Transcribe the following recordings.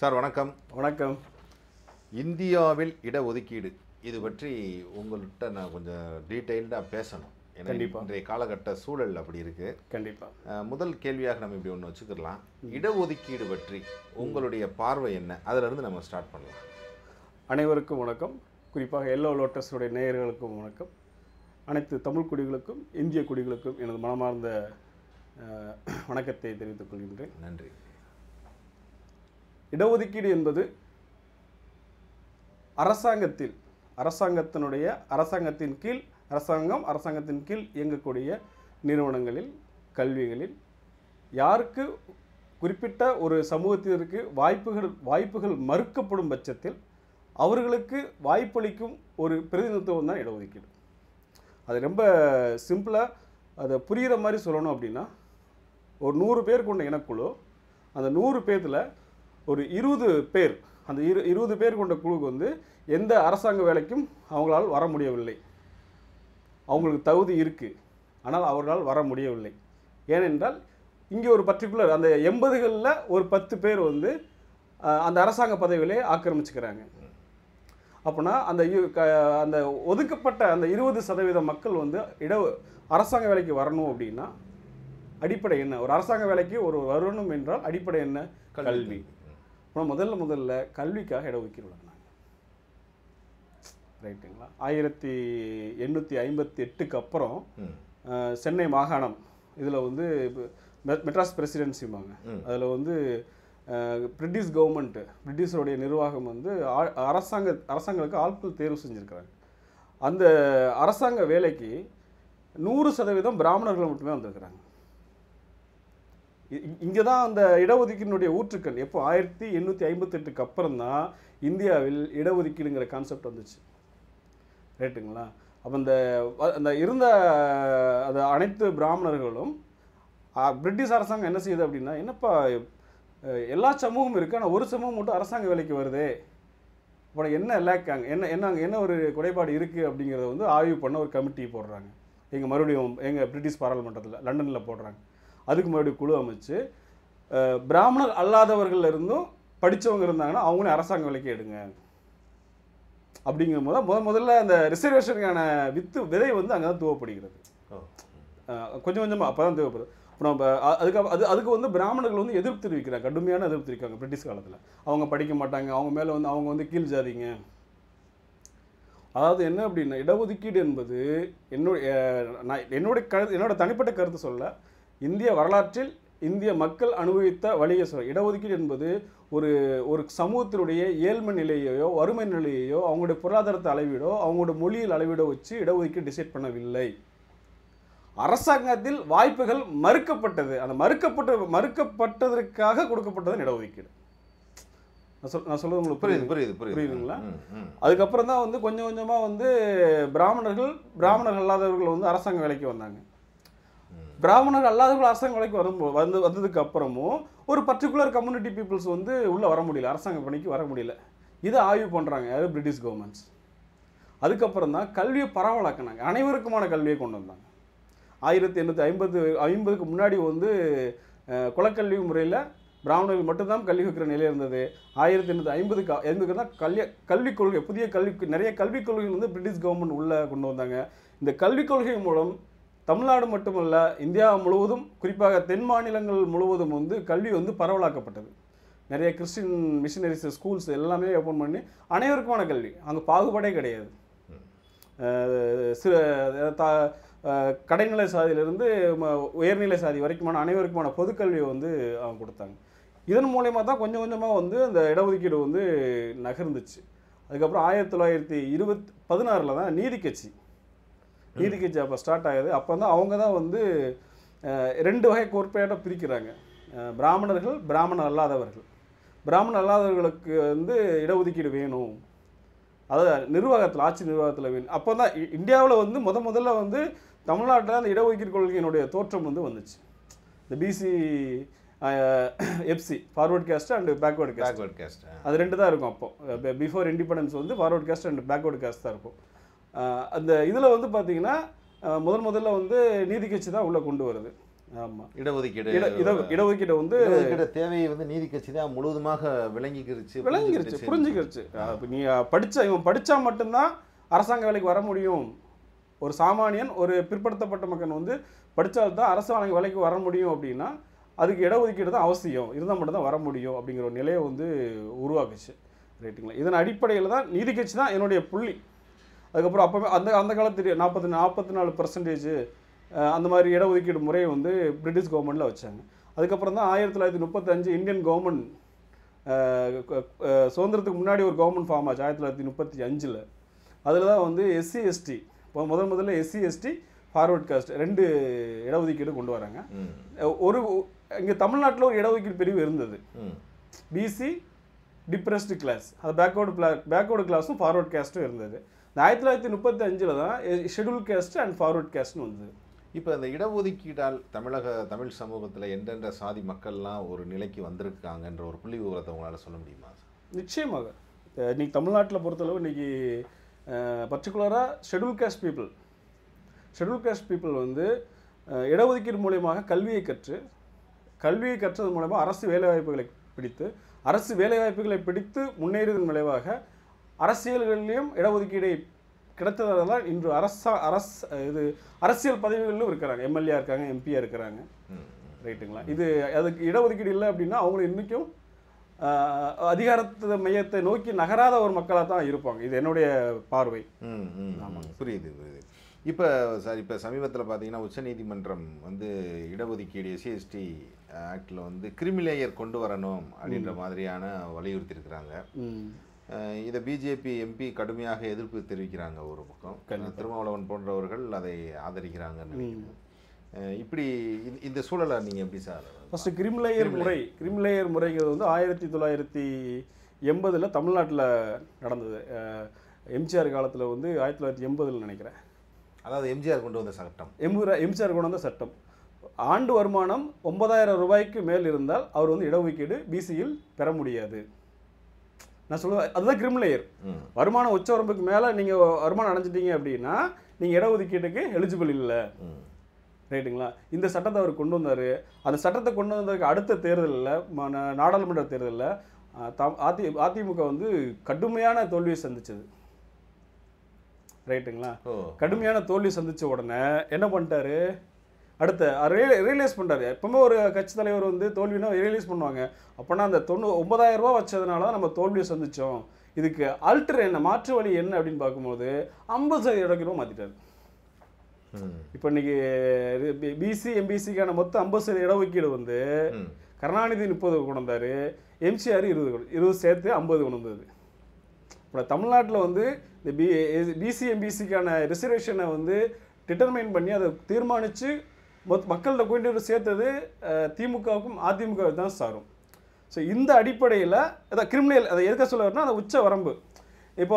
Sir வணக்கம் வணக்கம் இந்தியாவில் இடஒதுக்கீடு இது பற்றி உங்கள்கிட்ட நான் கொஞ்சம் டீட்டெயில்டாக பேசணும் ஏன்னா கண்டிப்பா. இன்றைய காலகட்ட சூழல் அப்படி இருக்கு கண்டிப்பாக அஹ், முதல் கேள்வியாக நம்ம இப்படி ஒன்று வச்சுக்கலாம் இடஒதுக்கீடு பற்றி உங்களுடைய பார்வை என்ன அதுல இருந்து நம்ம ஸ்டார்ட் பண்ணலாம் அனைவருக்கும் வணக்கம் குறிப்பாக எல்லோ லோட்டஸுடைய நேயர்களுக்கும் வணக்கம் அனைத்து தமிழ் குடிகளுக்கும் இந்திய குடிகளுக்கும் எனது மனமார்ந்த அஹ், வணக்கத்தை தெரிவித்துக் கொள்கின்றேன் நன்றி இடஒதுக்கீடு என்பது அரசாங்கத்தில் அரசாங்கத்தினுடைய அரசாங்கத்தின் கீழ் அரசாங்கம் அரசாங்கத்தின் கீழ் இயங்கக்கூடிய நிறுவனங்களில் கல்விகளில் யாருக்கு குறிப்பிட்ட ஒரு சமூகத்தினருக்கு வாய்ப்புகள் வாய்ப்புகள் மறுக்கப்படும் பட்சத்தில் அவர்களுக்கு வாய்ப்பளிக்கும் ஒரு பிரதிநிதித்துவம் தான் இடஒதுக்கீடு அது ரொம்ப சிம்பிளாக அதை புரிகிற மாதிரி சொல்லணும் அப்படின்னா ஒரு நூறு பேர் கொண்ட இனக்குழு அந்த நூறு பேர்த்தில் ஒரு இருபது பேர் அந்த இரு இருபது பேர் கொண்ட குழுக்கு வந்து எந்த அரசாங்க வேலைக்கும் அவங்களால் வர முடியவில்லை அவங்களுக்கு தகுதி இருக்குது ஆனால் அவர்களால் வர முடியவில்லை ஏனென்றால் இங்கே ஒரு பர்டிகுலர் அந்த எண்பதுகளில் ஒரு பத்து பேர் வந்து அஹ், அந்த அரசாங்க பதவியிலே ஆக்கிரமிச்சுக்கிறாங்க அப்போனா அந்த இ- க- அந்த ஒதுக்கப்பட்ட அந்த இருபது சதவீத மக்கள் வந்து இட அரசாங்க வேலைக்கு வரணும் அப்படின்னா அடிப்படை என்ன ஒரு அரசாங்க வேலைக்கு ஒரு வரணும் என்றால் அடிப்படை என்ன கல்வி அப்புறம் முதல்ல முதல்ல கல்விக்காக இடஒதுக்கீடு வழங்கினாங்க ரைட்டுங்களா ஆயிரத்தி எண்ணூற்றி ஐம்பத்தி எட்டுக்கு அப்புறம் ம் அஹ், சென்னை மாகாணம் இதில் வந்து இப்ப மெ- மெட்ராஸ் பிரசிடென்சிம்பாங்க ம். அதில் வந்து அஹ், பிரிட்டிஷ் கவர்மெண்ட்டு பிரிட்டிஷருடைய நிர்வாகம் வந்து ஆ- அரசாங்க அரசாங்கங்களுக்கு ஆட்கள் தேர்வு செஞ்சுருக்கிறாங்க அந்த அரசாங்க வேலைக்கு நூறு சதவீதம் பிராமணர்கள் மட்டுமே வந்திருக்கிறாங்க இங்கே தான் அந்த இடஒதுக்கீட்டினுடைய ஊற்றுக்கள் எப்போ ஆயிரத்தி எண்ணூற்றி ஐம்பத்தெட்டுக்கு அப்புறம் தான் இந்தியாவில் இடஒதுக்கீடுங்கிற கான்செப்ட் வந்துச்சு ரைட்டுங்களா அப்போ அந்த வ- அந்த இருந்த அந்த அனைத்து பிராமணர்களும் ஆ, பிரிட்டிஷ் அரசாங்கம் என்ன செய்யுது அப்படின்னா என்னப்பா அஹ், எல்லா சமூகமும் இருக்குது ஆனால் ஒரு சமூகம் மட்டும் அரசாங்க வேலைக்கு வருதே அப்புறம் என்ன லேக் அங்கே என்ன என்ன அங்கே என்ன ஒரு குறைபாடு இருக்குது அப்படிங்கிறத வந்து ஆய்வு பண்ண ஒரு கமிட்டி போடுறாங்க எங்கள் மறுபடியும் எங்கள் பிரிட்டிஷ் பாராளுமன்றத்தில் லண்டனில் போடுறாங்க அதுக்கு மறுபடியும் குழு அமைச்சு அஹ், பிராமணர் அல்லாதவர்கள்ல இருந்தும் படித்தவங்க இருந்தாங்கன்னா அவங்களே அரசாங்க வேலைக்கு எடுங்க அப்படிங்கும் போது முத முதல்ல அந்த ரிசர்வேஷனுக்கான வித்து விதை வந்து அங்கே தான் துவப்படுகிறது ஓ அஹ் கொஞ்சம் கொஞ்சமாக அப்போ தான் தேவைப்படுது அப்புறம் இப்போ அ- அதுக்கு அப்~ அது அதுக்கு வந்து பிராமணர்கள் வந்து எதிர்ப்பு தெரிவிக்கிறாங்க கடுமையான எதிர்ப்பு தெரிவிக்கிறாங்க பிரிட்டிஷ் காலத்தில் அவங்க படிக்க மாட்டாங்க அவங்க மேலே வந்து அவங்க வந்து கீழ் ஜாதிங்க அதாவது என்ன அப்படின்னா இடஒதுக்கீடு என்பது என்னுடைய நான் என்னுடைய கருத்து என்னோட தனிப்பட்ட கருத்து சொல்ல இந்திய வரலாற்றில் இந்திய மக்கள் அனுபவித்த வழியை சொல்ல இடஒதுக்கீடு என்பது ஒரு ஒரு சமூகத்தினுடைய ஏழ்மை நிலையையோ வறுமை நிலையையோ அவங்களுடைய பொருளாதாரத்தை அளவீடோ அவங்களோட மொழியில் அளவீடோ வச்சு இடஒதுக்கீடு டிசைட் பண்ணவில்லை அரசாங்கத்தில் வாய்ப்புகள் மறுக்கப்பட்டது அந்த மறுக்கப்பட்ட மறுக்கப்பட்டதற்காக கொடுக்கப்பட்டது இடஒதுக்கீடு நான் சொல் நான் சொல்றது உங்களுக்கு புரியுது புரியுது புரியுது புரியுது புரியுதுங்களா? ம், ம். அதுக்கப்புறம் தான் வந்து கொஞ்சம் கொஞ்சமாக வந்து பிராமணர்கள் பிராமணர்கள் அல்லாதவர்கள் வந்து அரசாங்க வேலைக்கு வந்தாங்க பிராமணர்கள் அல்லாதவர்கள் அரசாங்க வேலைக்கு வரும் வந்து வந்ததுக்கு அப்புறமும் ஒரு பர்டிகுலர் கம்யூனிட்டி பீப்புள்ஸ் வந்து உள்ளே வர முடியல அரசாங்க பணிக்கு வர முடியல இதை ஆய்வு பண்ணுறாங்க யாரு பிரிட்டிஷ் கவர்மெண்ட்ஸ் அதுக்கப்புறம் தான் கல்வியை பரவலாக்குனாங்க அனைவருக்குமான கல்வியை கொண்டு வந்தாங்க ஆயிரத்தி எண்ணூற்றி ஐம்பது ஐம்பதுக்கு முன்னாடி வந்து அஹ், குலக்கல்வி முறையில் பிராமணர்கள் மட்டும்தான் கல்வி கற்கிற நிலை இருந்தது ஆயிரத்தி எண்ணூற்றி ஐம்பதுக்கு ஐம்பதுக்கு தான் கல்வி கல்விக் கொள்கை புதிய கல்வி நிறைய கல்விக் கொள்கைகள் வந்து பிரிட்டிஷ் கவர்மெண்ட் உள்ளே கொண்டு வந்தாங்க இந்த கல்விக் கொள்கை மூலம் தமிழ்நாடு மட்டுமல்ல இந்தியா முழுவதும் குறிப்பாக தென் மாநிலங்கள் முழுவதும் வந்து கல்வி வந்து பரவலாக்கப்பட்டது நிறைய கிறிஸ்டின் மிஷினரிஸ் ஸ்கூல்ஸ் எல்லாமே ஓப்பன் பண்ணி அனைவருக்குமான கல்வி அங்கே பாகுபாடே கிடையாது அஹ் சில த அஹ் கடைநிலை சாதியிலிருந்து ம- உயர்நிலை சாதி வரைக்குமான அனைவருக்குமான பொதுக்கல்வியை வந்து அவங்க கொடுத்தாங்க இதன் மூலயமா தான் கொஞ்சம் கொஞ்சமாக வந்து அந்த இடஒதுக்கீடு வந்து நகர்ந்துச்சு அதுக்கப்புறம் ஆயிரத்தி தொள்ளாயிரத்தி இருபத் பதினாறில் தான் நீதி கட்சி நீதி கட்சி அப்போ ஸ்டார்ட் ஆகுது அப்போ தான் அவங்க தான் வந்து அஹ், ரெண்டு வகை கோர்ப்பையாக பிரிக்கிறாங்க அஹ், பிராமணர்கள் பிராமணர் அல்லாதவர்கள் பிராமணர் அல்லாதவர்களுக்கு வந்து இடஒதுக்கீடு வேணும் அதாவது நிர்வாகத்தில் ஆட்சி நிர்வாகத்தில் வேணும் அப்போ தான் இந்தியாவில் வந்து முத முதல்ல வந்து தமிழ்நாட்டில் அந்த இடஒதுக்கீடு கொள்கையினுடைய தோற்றம் வந்து வந்துச்சு இந்த BC FC forward caste and backward caste backward caste அது ரெண்டு தான் இருக்கும் அப்போ பிஃபோர் இண்டிபெண்டன்ஸ் வந்து forward caste and backward caste தான் இருக்கும் அஹ் அந்த இதில் வந்து பார்த்தீங்கன்னா அஹ் முதல் முதல்ல வந்து நீதி கட்சி தான் உள்ளே கொண்டு வருது ஆமா இடஒதுக்கீடு இட இட இடஒதுக்கீடு வந்து இடஒதுக்கீடு தேவையை வந்து நீதி கட்சி தான் முழுவதுமாக விளங்கிக்கிருச்சு விளங்கிருச்சு புரிஞ்சுக்கிருச்சு அப்ப நீ படிச்ச இவன் படிச்சா மட்டும்தான் அரசாங்க வேலைக்கு வர முடியும் ஒரு சாமானியன் ஒரு பிற்படுத்தப்பட்ட மக்கள் வந்து படித்தால்தான் அரசாங்க வேலைக்கு வர முடியும் அப்படின்னா அதுக்கு இடஒதுக்கீடு தான் அவசியம் இருந்தால் மட்டும்தான் வர முடியும் அப்படிங்கிற ஒரு நிலையை வந்து உருவாக்குச்சு ரைட்டுங்களா இதன் அடிப்படையில் தான் நீதி கட்சி தான் என்னுடைய புள்ளி அதுக்கப்புறம் அப்போவே அந்த அந்த காலத்து நாற்பத்தி நாற்பத்தி நாலு பர்சன்டேஜ் அந்த மாதிரி இடஒதுக்கீடு முறையை வந்து பிரிட்டிஷ் கவர்மெண்ட்டில் வச்சாங்க அதுக்கப்புறம் தான் ஆயிரத்தி தொள்ளாயிரத்தி முப்பத்தஞ்சு இந்தியன் கவர்மெண்ட் சுதந்திரத்துக்கு முன்னாடி ஒரு கவர்மெண்ட் ஃபார்ம் ஆச்சு ஆயிரத்தி தொள்ளாயிரத்தி முப்பத்தி அஞ்சில் அதில் தான் வந்து எஸ்சி எஸ்டி இப்போ முதல் முதல்ல எஸ்சி எஸ்டி ஃபார்வர்ட் காஸ்ட் ரெண்டு இடஒதுக்கீடு கொண்டு வராங்க ம், அஹ் ஒரு இங்கே தமிழ்நாட்டில் ஒரு இடஒதுக்கீடு பிரிவு இருந்தது ம், பிசி டிப்ரெஸ்டு கிளாஸ் அது பேக்வர்டு பிளா பேக்வர்டு கிளாஸும் ஃபார்வர்ட் கேஸ்ட்டும் இருந்தது இந்த ஆயிரத்தி தொள்ளாயிரத்தி முப்பத்தி அஞ்சில் தான் ஷெடியூல் கேஸ்ட் அண்ட் ஃபார்வர்ட் கேஸ்ட்னு வந்தது இப்போ இந்த இடஒதுக்கீடால் தமிழக தமிழ் சமூகத்தில் எந்தெந்த சாதி மக்கள்லாம் ஒரு நிலைக்கு வந்திருக்காங்கன்ற ஒரு புள்ளி விவரத்தை உங்களால் சொல்ல முடியுமா நிச்சயமாக அஹ் இன்னைக்கு தமிழ்நாட்டில் பொறுத்தளவு இன்னைக்கு பர்டிகுலராக schedule caste people schedule caste people வந்து அஹ், இடஒதுக்கீடு மூலியமாக கல்வியை கற்று கல்வியை கற்றது மூலமா அரசு வேலைவாய்ப்புகளை பிடித்து அரசு வேலைவாய்ப்புகளை பிடித்து முன்னேறியதன் விளைவாக அரசியல்களிலும் இடஒதுக்கீடை கிடைத்ததால் இன்று அரசா அரசு இது அரசியல் பதவிகளிலும் இருக்கிறாங்க எம்எல்ஏ இருக்காங்க எம்பியா இருக்கிறாங்க ம், ரைட்டுங்களா இது அதுக்கு இடஒதுக்கீடு இல்லை அப்படின்னா அவங்க இன்றைக்கும் அதிகாரத்து மையத்தை நோக்கி நகராத ஒரு மக்களாக தான் இருப்பாங்க இது என்னுடைய பார்வை ம், ம், ம். புரியுது புரியுது இப்போ சார் இப்போ சமீபத்தில் பார்த்தீங்கன்னா உச்சநீதிமன்றம் வந்து இடஒதுக்கீடு எஸ்சி எஸ்டி ஆக்டில் வந்து கிரிமிலேயர் கொண்டு வரணும் அப்படின்ற மாதிரியான வலியுறுத்தியிருக்கிறாங்க ம். அஹ் இதை பிஜேபி எம்பி கடுமையாக எதிர்ப்பு தெரிவிக்கிறாங்க ஒரு பக்கம் திருமாவளவன் போன்றவர்கள் அதை ஆதரிக்கிறாங்கன்னு நினைக்கிறேன் அஹ் இப்படி இந்த- இந்த சூழலை நீங்கள் எப்படி சார் ஃபஸ்ட்டு கிரிம்லேயர் முறை கிரிம்லேயர் முறைங்கிறது வந்து ஆயிரத்தி தொள்ளாயிரத்தி எண்பதில் தமிழ்நாட்டில் நடந்தது அஹ், எம்ஜிஆர் காலத்தில் வந்து ஆயிரத்தி தொள்ளாயிரத்தி எண்பதில் நினைக்கிறேன் அதாவது எம்ஜிஆர் கொண்டு வந்த சட்டம் எம்பு எம்ஜிஆர் கொண்டு வந்த சட்டம் ஆண்டு வருமானம் ஒன்பதாயிரம் ரூபாய்க்கு மேல் இருந்தால் அவர் வந்து இடஒதுக்கீடு பிசியில் பெற முடியாது நான் சொல்லுவேன் அதுதான் கிரிமிலேயர் ம் வருமானம் உச்சவரம்புக்கு மேலே நீங்கள் வருமானம் அடைஞ்சிட்டீங்க அப்படின்னா நீங்கள் இடஒதுக்கீட்டுக்கு எலிஜிபிள் இல்லை ம் ரைட்டுங்களா இந்த சட்டத்தை அவர் கொண்டு வந்தார் அந்த சட்டத்தை கொண்டு வந்ததுக்கு அடுத்த தேர்தலில் நாடாளுமன்ற தேர்தலில் அதி அதிமுக வந்து கடுமையான தோல்வியை சந்திச்சது ரைட்டுங்களா ஓ கடுமையான தோல்வி சந்திச்ச உடனே என்ன பண்ணிட்டாரு அடுத்த ரியலைஸ் பண்ணுறாரு எப்பவுமே ஒரு கட்சி தலைவர் வந்து தோல்வினா ரியலைஸ் பண்ணுவாங்க அப்போனா அந்த தொண்ணூ ஒன்பதாயிரம் ரூபாய் வச்சதுனால தான் நம்ம தோல்வியை சந்திச்சோம் இதுக்கு அல்டர் என்ன மாற்று வழி என்ன அப்படின்னு பார்க்கும்போது ஐம்பது சதவீத இடக்கிலும் மாற்றிட்டாரு ம் இப்போ இன்னைக்கு பிசி எம்பிசிக்கான மொத்தம் ஐம்பது சதவீத இடஒதுக்கீடு வந்து ம் கருணாநிதி முப்பது கொண்டு வந்தார் எம்சிஆர் இருபது கொண்டு இருபது சேர்த்து ஐம்பது கொண்டு வந்தது இப்போ தமிழ்நாட்டில் வந்து இந்த பி பிசி எம்பிசிக்கான ரிசர்வேஷனை வந்து டிட்டர்மைன் பண்ணி அதை தீர்மானித்து மொத்த மக்கள்கிட்ட கொண்டு வந்து சேர்த்தது அஹ், திமுகவுக்கும் அதிமுகவுக்கு தான் சாரும் ஸோ இந்த அடிப்படையில் அதான் கிரிமினல் அதை எதுக்க சொல்ல வரணும்னா அந்த உச்ச வரம்பு இப்போ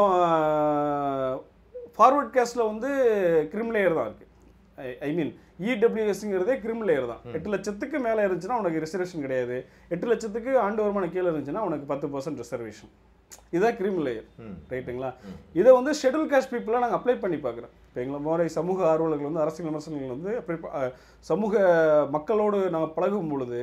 ஃபார்வர்ட் கேஸ்டில் வந்து கிரிமினல் தான் இருக்குது ஐ மீன் இடபிள்யூஎஸ்ங்கிறதே கிரிமினல் தான் எட்டு லட்சத்துக்கு மேலே இருந்துச்சுன்னா உனக்கு ரிசர்வேஷன் கிடையாது எட்டு லட்சத்துக்கு ஆண்டு வருமானம் கீழே இருந்துச்சுன்னா உனக்கு பத்து பர்சன்ட் ரிசர்வேஷன் இதுதான் கிரிமினல் ம் ரைட்டுங்களா இதை வந்து ஷெட்யூல் காஸ்ட் பீப்புளாக நாங்கள் அப்ளை பண்ணி பார்க்குறோம் இப்போ எங்களை மாதிரி சமூக ஆர்வலர்கள் வந்து அரசியல் விமர்சனங்கள் வந்து apply ப- அஹ், சமூக மக்களோடு நாங்கள் பழகும் பொழுது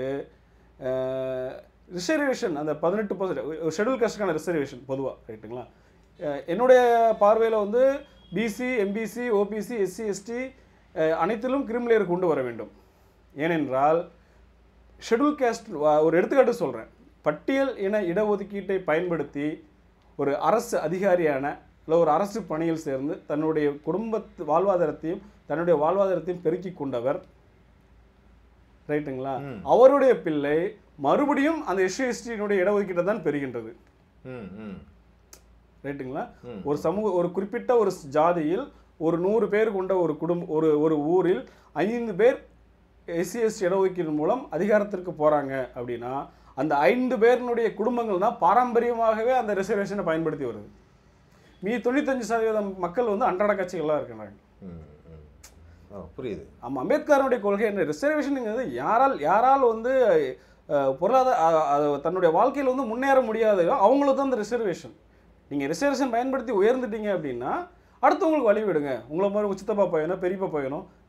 ரிசர்வேஷன் அந்த பதினெட்டு பர்சன்ட் ஷெட்யூல் காஸ்ட்டுக்கான ரிசர்வேஷன் பொதுவாக ரைட்டுங்களா அஹ், என்னுடைய பார்வையில் வந்து BC MBC OBC SC ST அனைத்திலும் கிரிமினல் கொண்டு வர வேண்டும் ஏனென்றால் ஷெட்யூல் கேஸ்ட் ஒரு எடுத்துக்காட்டு சொல்கிறேன் பட்டியல் இன இடஒதுக்கீட்டை பயன்படுத்தி ஒரு அரசு அதிகாரியான இல்லை ஒரு அரசு பணியில் சேர்ந்து தன்னுடைய குடும்பத்து வாழ்வாதாரத்தையும் தன்னுடைய வாழ்வாதாரத்தையும் பெருக்கிக் கொண்டவர் ரைட்டுங்களா அவருடைய பிள்ளை மறுபடியும் அந்த எஸ்சி எஸ்டியினுடைய இடஒதுக்கீட்டை தான் பெறுகின்றது ம் ம் ரைட்டுங்களா ம். ஒரு சமூக ஒரு குறிப்பிட்ட ஒரு ஜாதியில் ஒரு நூறு பேர் கொண்ட ஒரு குடும்ப ஒரு ஒரு ஊரில் ஐந்து பேர் எஸ்சி எஸ்டி இடஒதுக்கீடு மூலம் அதிகாரத்திற்கு போகிறாங்க அப்படின்னா அந்த ஐந்து பேரினுடைய குடும்பங்கள் தான் பாரம்பரியமாகவே அந்த ரிசர்வேஷனை பயன்படுத்தி வருது மீ தொண்ணூத்தஞ்சு சதவீதம் மக்கள் வந்து அன்றாட கட்சிகளாக இருக்கிறாங்க ம் ம் ஓ புரியுது ஆமாம் அம்பேத்கருடைய கொள்கை என்ன ரிசர்வேஷனுங்கிறது யாரால் யாரால் வந்து அஹ், பொருளாதார அ- அ- தன்னுடைய வாழ்க்கையில் வந்து முன்னேற முடியாதையோ அவங்களுக்கு தான் அந்த ரிசர்வேஷன் நீங்கள் ரிசர்வேஷன் பயன்படுத்தி உயர்ந்துட்டீங்க அப்படின்னா அடுத்தவங்களுக்கு வழி விடுங்க உங்களை மாதிரி உங்கள் சித்தப்பா பையனோ பெரியப்பா பையனோ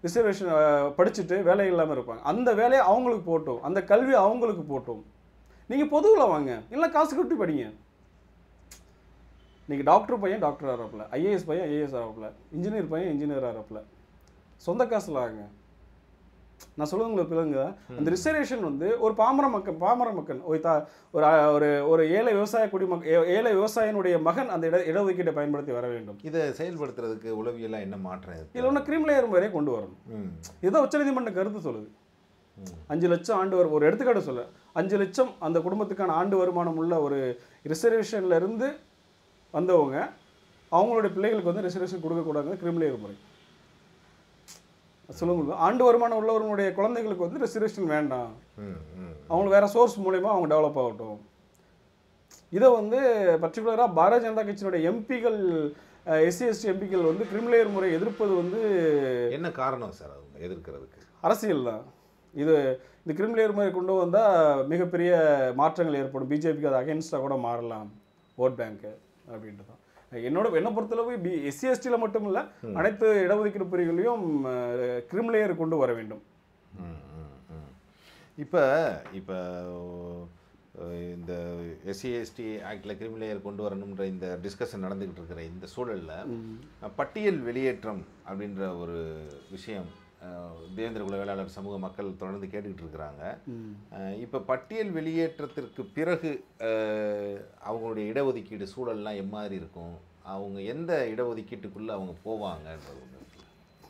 ரிசர்வேஷன் படிச்சுட்டு வேலை இல்லாமல் இருப்பாங்க அந்த வேலையை அவங்களுக்கு போட்டும் அந்த கல்வி அவங்களுக்கு போட்டும் நீங்கள் பொதுவில் வாங்க இல்லை காசு கட்டி படிங்க நீங்கள் டாக்டர் பையன் டாக்டர் ஆகிறப்பில் ஐஏஎஸ் பையன் ஐஏஎஸ் ஆகிறப்பில் இன்ஜினியர் பையன் இன்ஜினியர் ஆகிறப்பில் சொந்த காசில் ஆகுங்க நான் சொல்லுவது உங்களுக்கு பிள்ளைங்க அந்த ரிசர்வேஷன் வந்து ஒரு பாமர மக்கள் பாமர மக்கள் ஒரு தா ஒரு அ- ஒரு ஒரு ஏழை விவசாய குடிமக் ஏ- ஏழை விவசாயினுடைய மகன் அந்த இட இடஒதுக்கீட்டை பயன்படுத்தி வர வேண்டும் இதை செயல்படுத்துறதுக்கு உளவியலாக என்ன மாற்றம் இருக்கு இதில் ஒன்று கிரீம் லேயர் முறையை கொண்டு வரணும் ம் இதுதான் உச்சநீதிமன்ற கருத்து சொல்லுது அஞ்சு லட்சம் ஆண்டு வரும் ஒரு எடுத்துக்காட்டு சொல்ல அஞ்சு லட்சம் அந்த குடும்பத்துக்கான ஆண்டு வருமானம் உள்ள ஒரு ரிசர்வேஷன்ல இருந்து வந்தவங்க அவங்களுடைய பிள்ளைகளுக்கு வந்து ரிசர்வேஷன் கொடுக்கக்கூடாது கிரிமினல் முறை சொல்லுங்க ஆண்டு வருமானம் உள்ளவர்களுடைய குழந்தைகளுக்கு வந்து ரிசர்வேஷன் வேண்டாம் ம் ம் அவங்களுக்கு வேற சோர்ஸ் மூலயமா அவங்க டெவலப் ஆகட்டும் இதை வந்து பர்டிகுலராக பாரதிய ஜனதா கட்சியினுடைய எம்பிகள் எஸ்சி எஸ்டி எம்பிக்கள் வந்து கிரிமினல் முறை எதிர்ப்பது வந்து என்ன காரணம் சார் அவங்க எதிர்க்கிறதுக்கு அரசியல் தான் இது இந்த கிரிமினல் முறை கொண்டு வந்தால் மிகப்பெரிய மாற்றங்கள் ஏற்படும் பிஜேபிக்கு அது அகேன்ஸ்டாக கூட மாறலாம் ஓட் பேங்க்கு அப்படின்ட்டு தான் என்னோட என்னை பொறுத்தளவு பி எஸ்சி எஸ்டியில் மட்டும் இல்லை அனைத்து இடஒதுக்கீடு பிரிவுகளையும் கிரிமினல் கொண்டு வர வேண்டும் ம், ம், ம். இப்போ இப்போ இந்த எஸ்சி எஸ்டி ஆக்டில் கிரிமினல் கொண்டு வரணுன்ற இந்த டிஸ்கஷன் நடந்துக்கிட்டு இருக்கிற இந்த சூழலில் பட்டியல் வெளியேற்றம் அப்படின்ற ஒரு விஷயம் அஹ், தேவேந்திர குல வேளாளர் சமூக மக்கள் தொடர்ந்து கேட்டுக்கிட்டு இருக்கிறாங்க இப்போ பட்டியல் வெளியேற்றத்திற்கு பிறகு அஹ், அவங்களுடைய இடஒதுக்கீடு சூழல்லாம் எம்மாதிரி இருக்கும் அவங்க எந்த இடஒதுக்கீட்டுக்குள்ளே அவங்க போவாங்கன்றது ஒன்று இருக்குல்ல.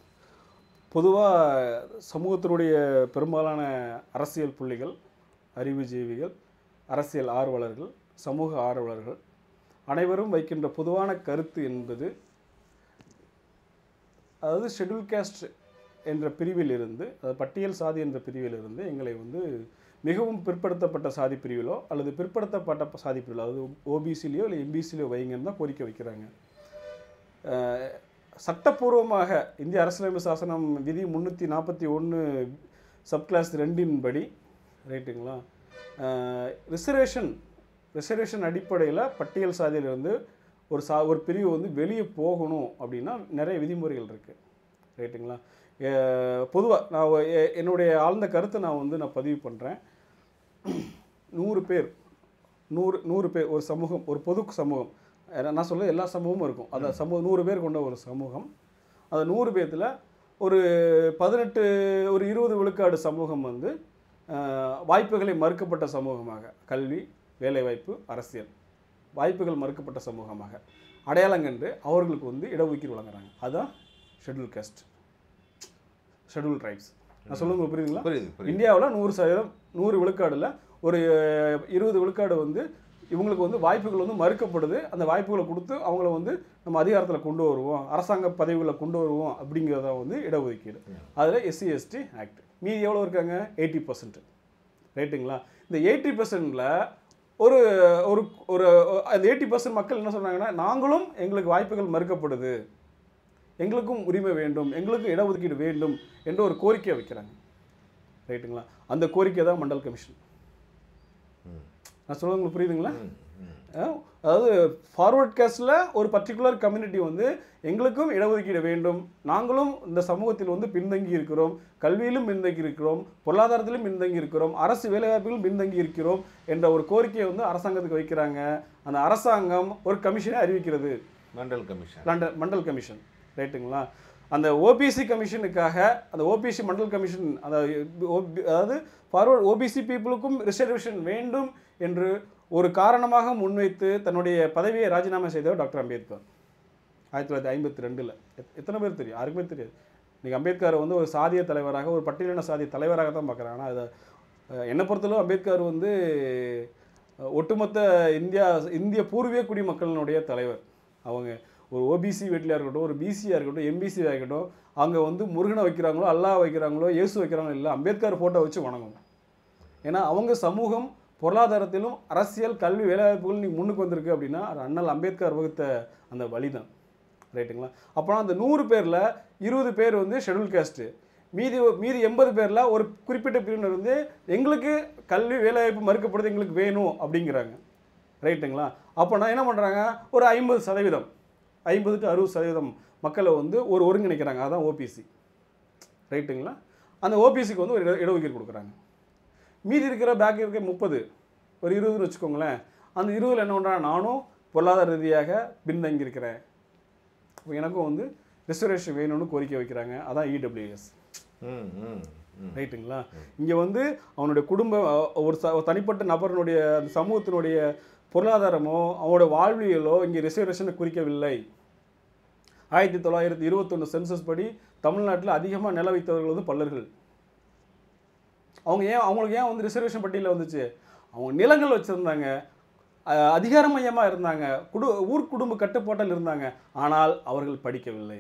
பொதுவாக சமூகத்தினுடைய பெரும்பாலான அரசியல் புள்ளிகள் அறிவுஜீவிகள் அரசியல் ஆர்வலர்கள் சமூக ஆர்வலர்கள் அனைவரும் வைக்கின்ற பொதுவான கருத்து என்பது அதாவது ஷெட்யூல் கேஸ்ட் என்ற பிரிவில் இருந்து அதாவது பட்டியல் சாதி என்ற பிரிவில் இருந்து எங்களை வந்து மிகவும் பிற்படுத்தப்பட்ட சாதி பிரிவிலோ அல்லது பிற்படுத்தப்பட்ட சாதி பிரிவிலோ அதாவது ஓபிசிலையோ இல்லை எம்பிசிலையோ வைங்கன்னு தான் கோரிக்கை வைக்கிறாங்க அஹ், சட்டப்பூர்வமாக இந்திய அரசியலமைப்பு சாசனம் விதி முந்நூற்றி நாற்பத்தி ஒன்று சப்கிளாஸ் ரெண்டின் படி ரைட்டுங்களா ரிசர்வேஷன் ரிசர்வேஷன் அடிப்படையில் பட்டியல் சாதியிலிருந்து ஒரு சா ஒரு பிரிவு வந்து வெளியே போகணும் அப்படின்னா நிறைய விதிமுறைகள் இருக்குது ரைட்டுங்களா பொதுவாக நான் ஒ- எ- என்னுடைய ஆழ்ந்த கருத்தை நான் வந்து நான் பதிவு பண்ணுறேன் நூறு பேர் நூறு நூறு பேர் ஒரு சமூகம் ஒரு பொது சமூகம் அஹ் நான் சொல்ல எல்லா சமூகமும் இருக்கும் அந்த சமூகம் நூறு பேர் கொண்ட ஒரு சமூகம் அந்த நூறு பேர்த்தில் ஒரு பதினெட்டு ஒரு இருபது விழுக்காடு சமூகம் வந்து அஹ், வாய்ப்புகளை மறுக்கப்பட்ட சமூகமாக கல்வி வேலைவாய்ப்பு அரசியல் வாய்ப்புகள் மறுக்கப்பட்ட சமூகமாக அடையாளம் கண்டு அவர்களுக்கு வந்து இடஒதுக்கீடு வழங்குறாங்க அதுதான் ஷெட்யூல் காஸ்ட் ஷெட்யூல் ட்ரைப்ஸ் நான் சொல்லுங்க புரியுதுங்களா புரியுது புரியுது இந்தியாவில் நூறு சதவீதம் நூறு விழுக்காடுல ஒரு அஹ், இருபது விழுக்காடு வந்து இவங்களுக்கு வந்து வாய்ப்புகள் வந்து மறுக்கப்படுது அந்த வாய்ப்புகளை கொடுத்து அவங்கள வந்து நம்ம அதிகாரத்தில் கொண்டு வருவோம் அரசாங்க பதவிகளை கொண்டு வருவோம் அப்படிங்கிறத வந்து இடஒதுக்கீடு அதில் எஸ்சி எஸ்டி ஆக்ட் மீதி எவ்வளோ இருக்காங்க எயிட்டி பர்சன்ட் ரைட்டுங்களா இந்த எயிட்டி பர்சன்டில் ஒரு ஒரு ஒரு அந்த எயிட்டி பர்சன்ட் மக்கள் என்ன சொன்னாங்கன்னா நாங்களும் எங்களுக்கு வாய்ப்புகள் மறுக்கப்படுது எங்களுக்கும் உரிமை வேண்டும் எங்களுக்கும் இடஒதுக்கீடு வேண்டும் என்ற ஒரு கோரிக்கையை வைக்கிறாங்க ரைட்டுங்களா அந்த கோரிக்கை தான் மண்டல் கமிஷன் ம். நான் சொல்றது உங்களுக்கு புரியுதுங்களா ம், ம். அஹ், அதாவது ஃபார்வர்ட் காஸ்டில் ஒரு பர்டிகுலர் கம்யூனிட்டி வந்து எங்களுக்கும் இடஒதுக்கீடு வேண்டும் நாங்களும் இந்த சமூகத்தில் வந்து பின்தங்கி இருக்கிறோம் கல்வியிலும் பின்தங்கி இருக்கிறோம் பொருளாதாரத்திலும் பின்தங்கி இருக்கிறோம் அரசு வேலைவாய்ப்பிலும் பின்தங்கி இருக்கிறோம் என்ற ஒரு கோரிக்கையை வந்து அரசாங்கத்துக்கு வைக்கிறாங்க அந்த அரசாங்கம் ஒரு கமிஷனை அறிவிக்கிறது Mandal commission London Mandal commission ரைட்டுங்களா அந்த ஓபிசி கமிஷனுக்காக அந்த ஓபிசி மண்டல் கமிஷன் அதாவது OB அதாவது ஃபார்வர்ட் ஓபிசி பீப்புளுக்கும் ரிசர்வேஷன் வேண்டும் என்று ஒரு காரணமாக முன்வைத்து தன்னுடைய பதவியை ராஜினாமா செய்தவர் டாக்டர் அம்பேத்கர் ஆயிரத்தி தொள்ளாயிரத்தி ஐம்பத்தி ரெண்டில் எத்தனை பேர் தெரியும் யாருக்குமே தெரியாது இன்னைக்கு அம்பேத்கர் வந்து ஒரு சாதிய தலைவராக ஒரு பட்டியலின சாதிய தலைவராக தான் பார்க்குறாங்க ஆனால் அதை அஹ், என்னை பொறுத்தளவு அம்பேத்கர் வந்து அஹ், ஒட்டுமொத்த இந்தியா இந்திய பூர்வீக குடிமக்களினுடைய தலைவர் அவங்க ஒரு ஓபிசி வீட்டிலையாக இருக்கட்டும் ஒரு பிசியாக இருக்கட்டும் எம்பிசியாக இருக்கட்டும் அங்கே வந்து முருகனை வைக்கிறாங்களோ அல்லாஹ் வைக்கிறாங்களோ இயேசு வைக்கிறாங்களோ இல்லை அம்பேத்கர் ஃபோட்டோ வச்சு வணங்கணும் ஏன்னா அவங்க சமூகம் பொருளாதாரத்திலும் அரசியல் கல்வி வேலைவாய்ப்புகள் நீ முன்னுக்கு வந்திருக்கு அப்படின்னா அது அண்ணல் அம்பேத்கர் வகுத்த அந்த வழிதான் ரைட்டுங்களா அப்போனா அந்த நூறு பேரில் இருபது பேர் வந்து ஷெட்யூல் காஸ்ட்டு மீதி மீதி எண்பது பேரில் ஒரு குறிப்பிட்ட பிரிவினர் வந்து எங்களுக்கு கல்வி வேலைவாய்ப்பு மறுக்கப்படுது எங்களுக்கு வேணும் அப்படிங்கிறாங்க ரைட்டுங்களா அப்போனா என்ன பண்ணுறாங்க ஒரு ஐம்பது சதவீதம் ஐம்பது டு அறுபது சதவீதம் மக்களை வந்து ஒரு ஒருங்கிணைக்கிறாங்க அதான் ஓபிசி ரைட்டுங்களா அந்த ஓபிசிக்கு வந்து ஒரு இட இடஒதுக்கீடு கொடுக்குறாங்க மீதி இருக்கிற பேக் இருக்க முப்பது ஒரு இருபதுன்னு வச்சுக்கோங்களேன் அந்த இருபதுல என்ன பண்ணுறாங்க நானும் பொருளாதார ரீதியாக பின்தங்கி இருக்கிறேன் இப்போ எனக்கும் வந்து ரிசர்வேஷன் வேணும்னு கோரிக்கை வைக்கிறாங்க அதான் இடபிள்யூஎஸ் ம் ம் ம் ரைட்டுங்களா இங்கே வந்து அவனுடைய குடும்ப அஹ், ஒரு ச ஒரு தனிப்பட்ட நபரினுடைய அந்த சமூகத்தினுடைய பொருளாதாரமோ அவனோட வாழ்வியலோ இங்கே ரிசர்வேஷனை குறிக்கவில்லை ஆயிரத்தி தொள்ளாயிரத்தி இருபத்தொன்று சென்சஸ் படி தமிழ்நாட்டில் அதிகமாக நில வைத்தவர்கள் வந்து பல்லர்கள் அவங்க ஏன் அவங்களுக்கு ஏன் வந்து ரிசர்வேஷன் பட்டியலில் வந்துச்சு அவங்க நிலங்கள் வச்சுருந்தாங்க அதிகார மையமாக இருந்தாங்க குடு ஊர் குடும்ப கட்டுப்பாட்டில் இருந்தாங்க ஆனால் அவர்கள் படிக்கவில்லை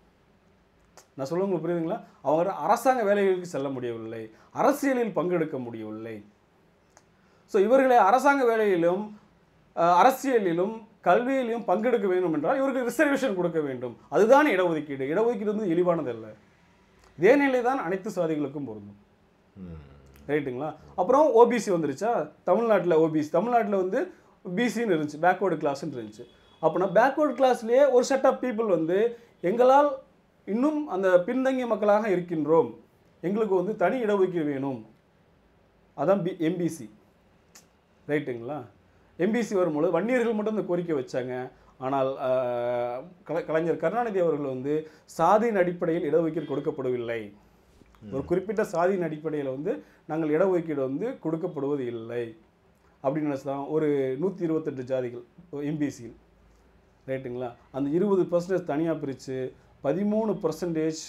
நான் சொல்ல உங்களுக்கு புரியுதுங்களா அவங்க அரசாங்க வேலைகளுக்கு செல்ல முடியவில்லை அரசியலில் பங்கெடுக்க முடியவில்லை ஸோ இவர்களை அரசாங்க வேலையிலும் அஹ், அரசியலிலும் கல்வியிலும் பங்கெடுக்க வேண்டும் என்றால் இவருக்கு ரிசர்வேஷன் கொடுக்க வேண்டும் அதுதான் இடஒதுக்கீடு இடஒதுக்கீடு வந்து இழிவானதல்ல இதே நிலை தான் அனைத்து சாதிகளுக்கும் பொருந்தும் ம் ரைட்டுங்களா அப்புறம் ஓபிசி வந்துருச்சா தமிழ்நாட்டில் ஓபிசி தமிழ்நாட்டில் வந்து பிசின்னு இருந்துச்சு பேக்வேர்டு கிளாஸ்ன்னு இருந்துச்சு அப்படின்னா பேக்வேர்டு கிளாஸ்லேயே ஒரு செட் ஆஃப் பீப்புள் வந்து எங்களால் இன்னும் அந்த பின்தங்கிய மக்களாக இருக்கின்றோம் எங்களுக்கு வந்து தனி இடஒதுக்கீடு வேணும் அதான் பி எம்பிசி ரைட்டுங்களா எம்பிசி வரும்பொழுது வன்னியர்கள் மட்டும் இந்த கோரிக்கை வச்சாங்க ஆனால் ஆஹ், கலை- கலைஞர் கருணாநிதி அவர்கள் வந்து சாதியின் அடிப்படையில் இடஒதுக்கீடு கொடுக்கப்படவில்லை ஒரு குறிப்பிட்ட சாதியின் அடிப்படையில் வந்து நாங்கள் இடஒதுக்கீடு வந்து கொடுக்கப்படுவது இல்லை அப்படின்னு நினச்சலாம் ஒரு நூற்றி இருபத்தெட்டு ஜாதிகள் எம்பிசியில் ரைட்டுங்களா அந்த இருபது பர்சன்டேஜ் தனியாக பிரித்து பதிமூணு பர்சன்டேஜ்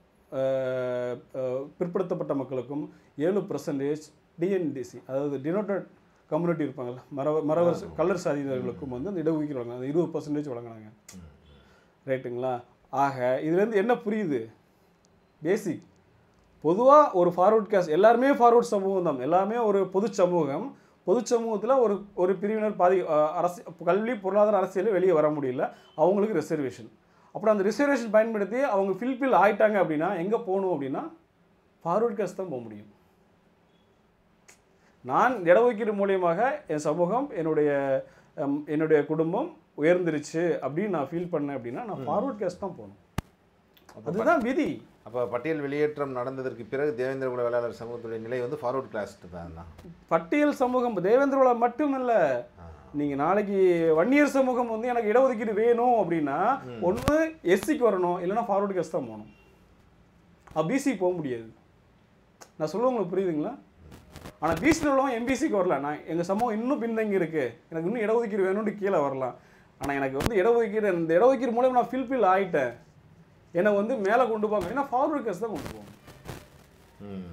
பிற்படுத்தப்பட்ட மக்களுக்கும் ஏழு பர்சன்டேஜ் டிஎன்டிசி அதாவது டினோட்டட் கம்யூனிட்டி இருப்பாங்கல்ல மரவ மரவர் கல்லர் சாதியினர்களுக்கும் வந்து அந்த இடஒதுக்கீடு வழங்க அந்த இருபது பர்சன்டேஜ் வழங்கினாங்க ரைட்டுங்களா ஆக இதுலேருந்து என்ன புரியுது பேசிக் பொதுவாக ஒரு ஃபார்வர்ட் காஸ்ட் எல்லாருமே ஃபார்வர்ட் சமூகம் தான் எல்லாமே ஒரு பொது சமூகம் பொது சமூகத்தில் ஒரு ஒரு பிரிவினர் பாதி அஹ், அரசு கல்வி பொருளாதார அரசியலில் வெளியே வர முடியல அவங்களுக்கு ரிசர்வேஷன் அப்புறம் அந்த ரிசர்வேஷன் பயன்படுத்தி அவங்க ஃபில்ஃபில் ஆயிட்டாங்க அப்படின்னா எங்கே போகணும் அப்படின்னா ஃபார்வர்ட் காஸ்ட் தான் போக முடியும் நான் இடஒதுக்கீடு மூலியமாக என் சமூகம் என்னுடைய ஹம், என்னுடைய குடும்பம் உயர்ந்துருச்சு அப்படின்னு நான் ஃபீல் பண்ணேன் அப்படின்னா நான் ஃபார்வர்ட் காஸ்ட் தான் போகணும் அதுதான் விதி அப்போ பட்டியல் வெளியேற்றம் நடந்ததற்கு பிறகு தேவேந்திர குல வேளாளர் சமூகத்துடைய நிலை வந்து ஃபார்வர்ட் கிளாஸ்ட் தான் தான் பட்டியல் சமூகம் தேவேந்திரோட மட்டும் இல்ல நீங்க நாளைக்கு வன்னியர் சமூகம் வந்து எனக்கு இடஒதுக்கீடு வேணும் அப்படின்னா ஒண்ணு எஸ்சிக்கு வரணும் இல்லைன்னா ஃபார்வர்டு கேஸ் தான் போகணும் பிசி போக முடியாது நான் சொல்ல உங்களுக்கு புரியுதுங்களா ஆனால் பிசியில் உள்ளவங்க எம்பிசிக்கு வரல நான் எங்கள் சமூகம் இன்னும் பின்தங்கி இருக்கு எனக்கு இன்னும் இடஒதுக்கீடு வேணும்னு கீழே வரலாம் ஆனால் எனக்கு வந்து இடஒதுக்கீடு இந்த இடஒதுக்கீடு மூலம் நான் ஃபில்ஃபில் ஆயிட்டேன் என்னை வந்து மேலே கொண்டு போங்க ஏன்னா ஃபார்வர்டு கேஸ் தான் கொண்டு போகணும் ம்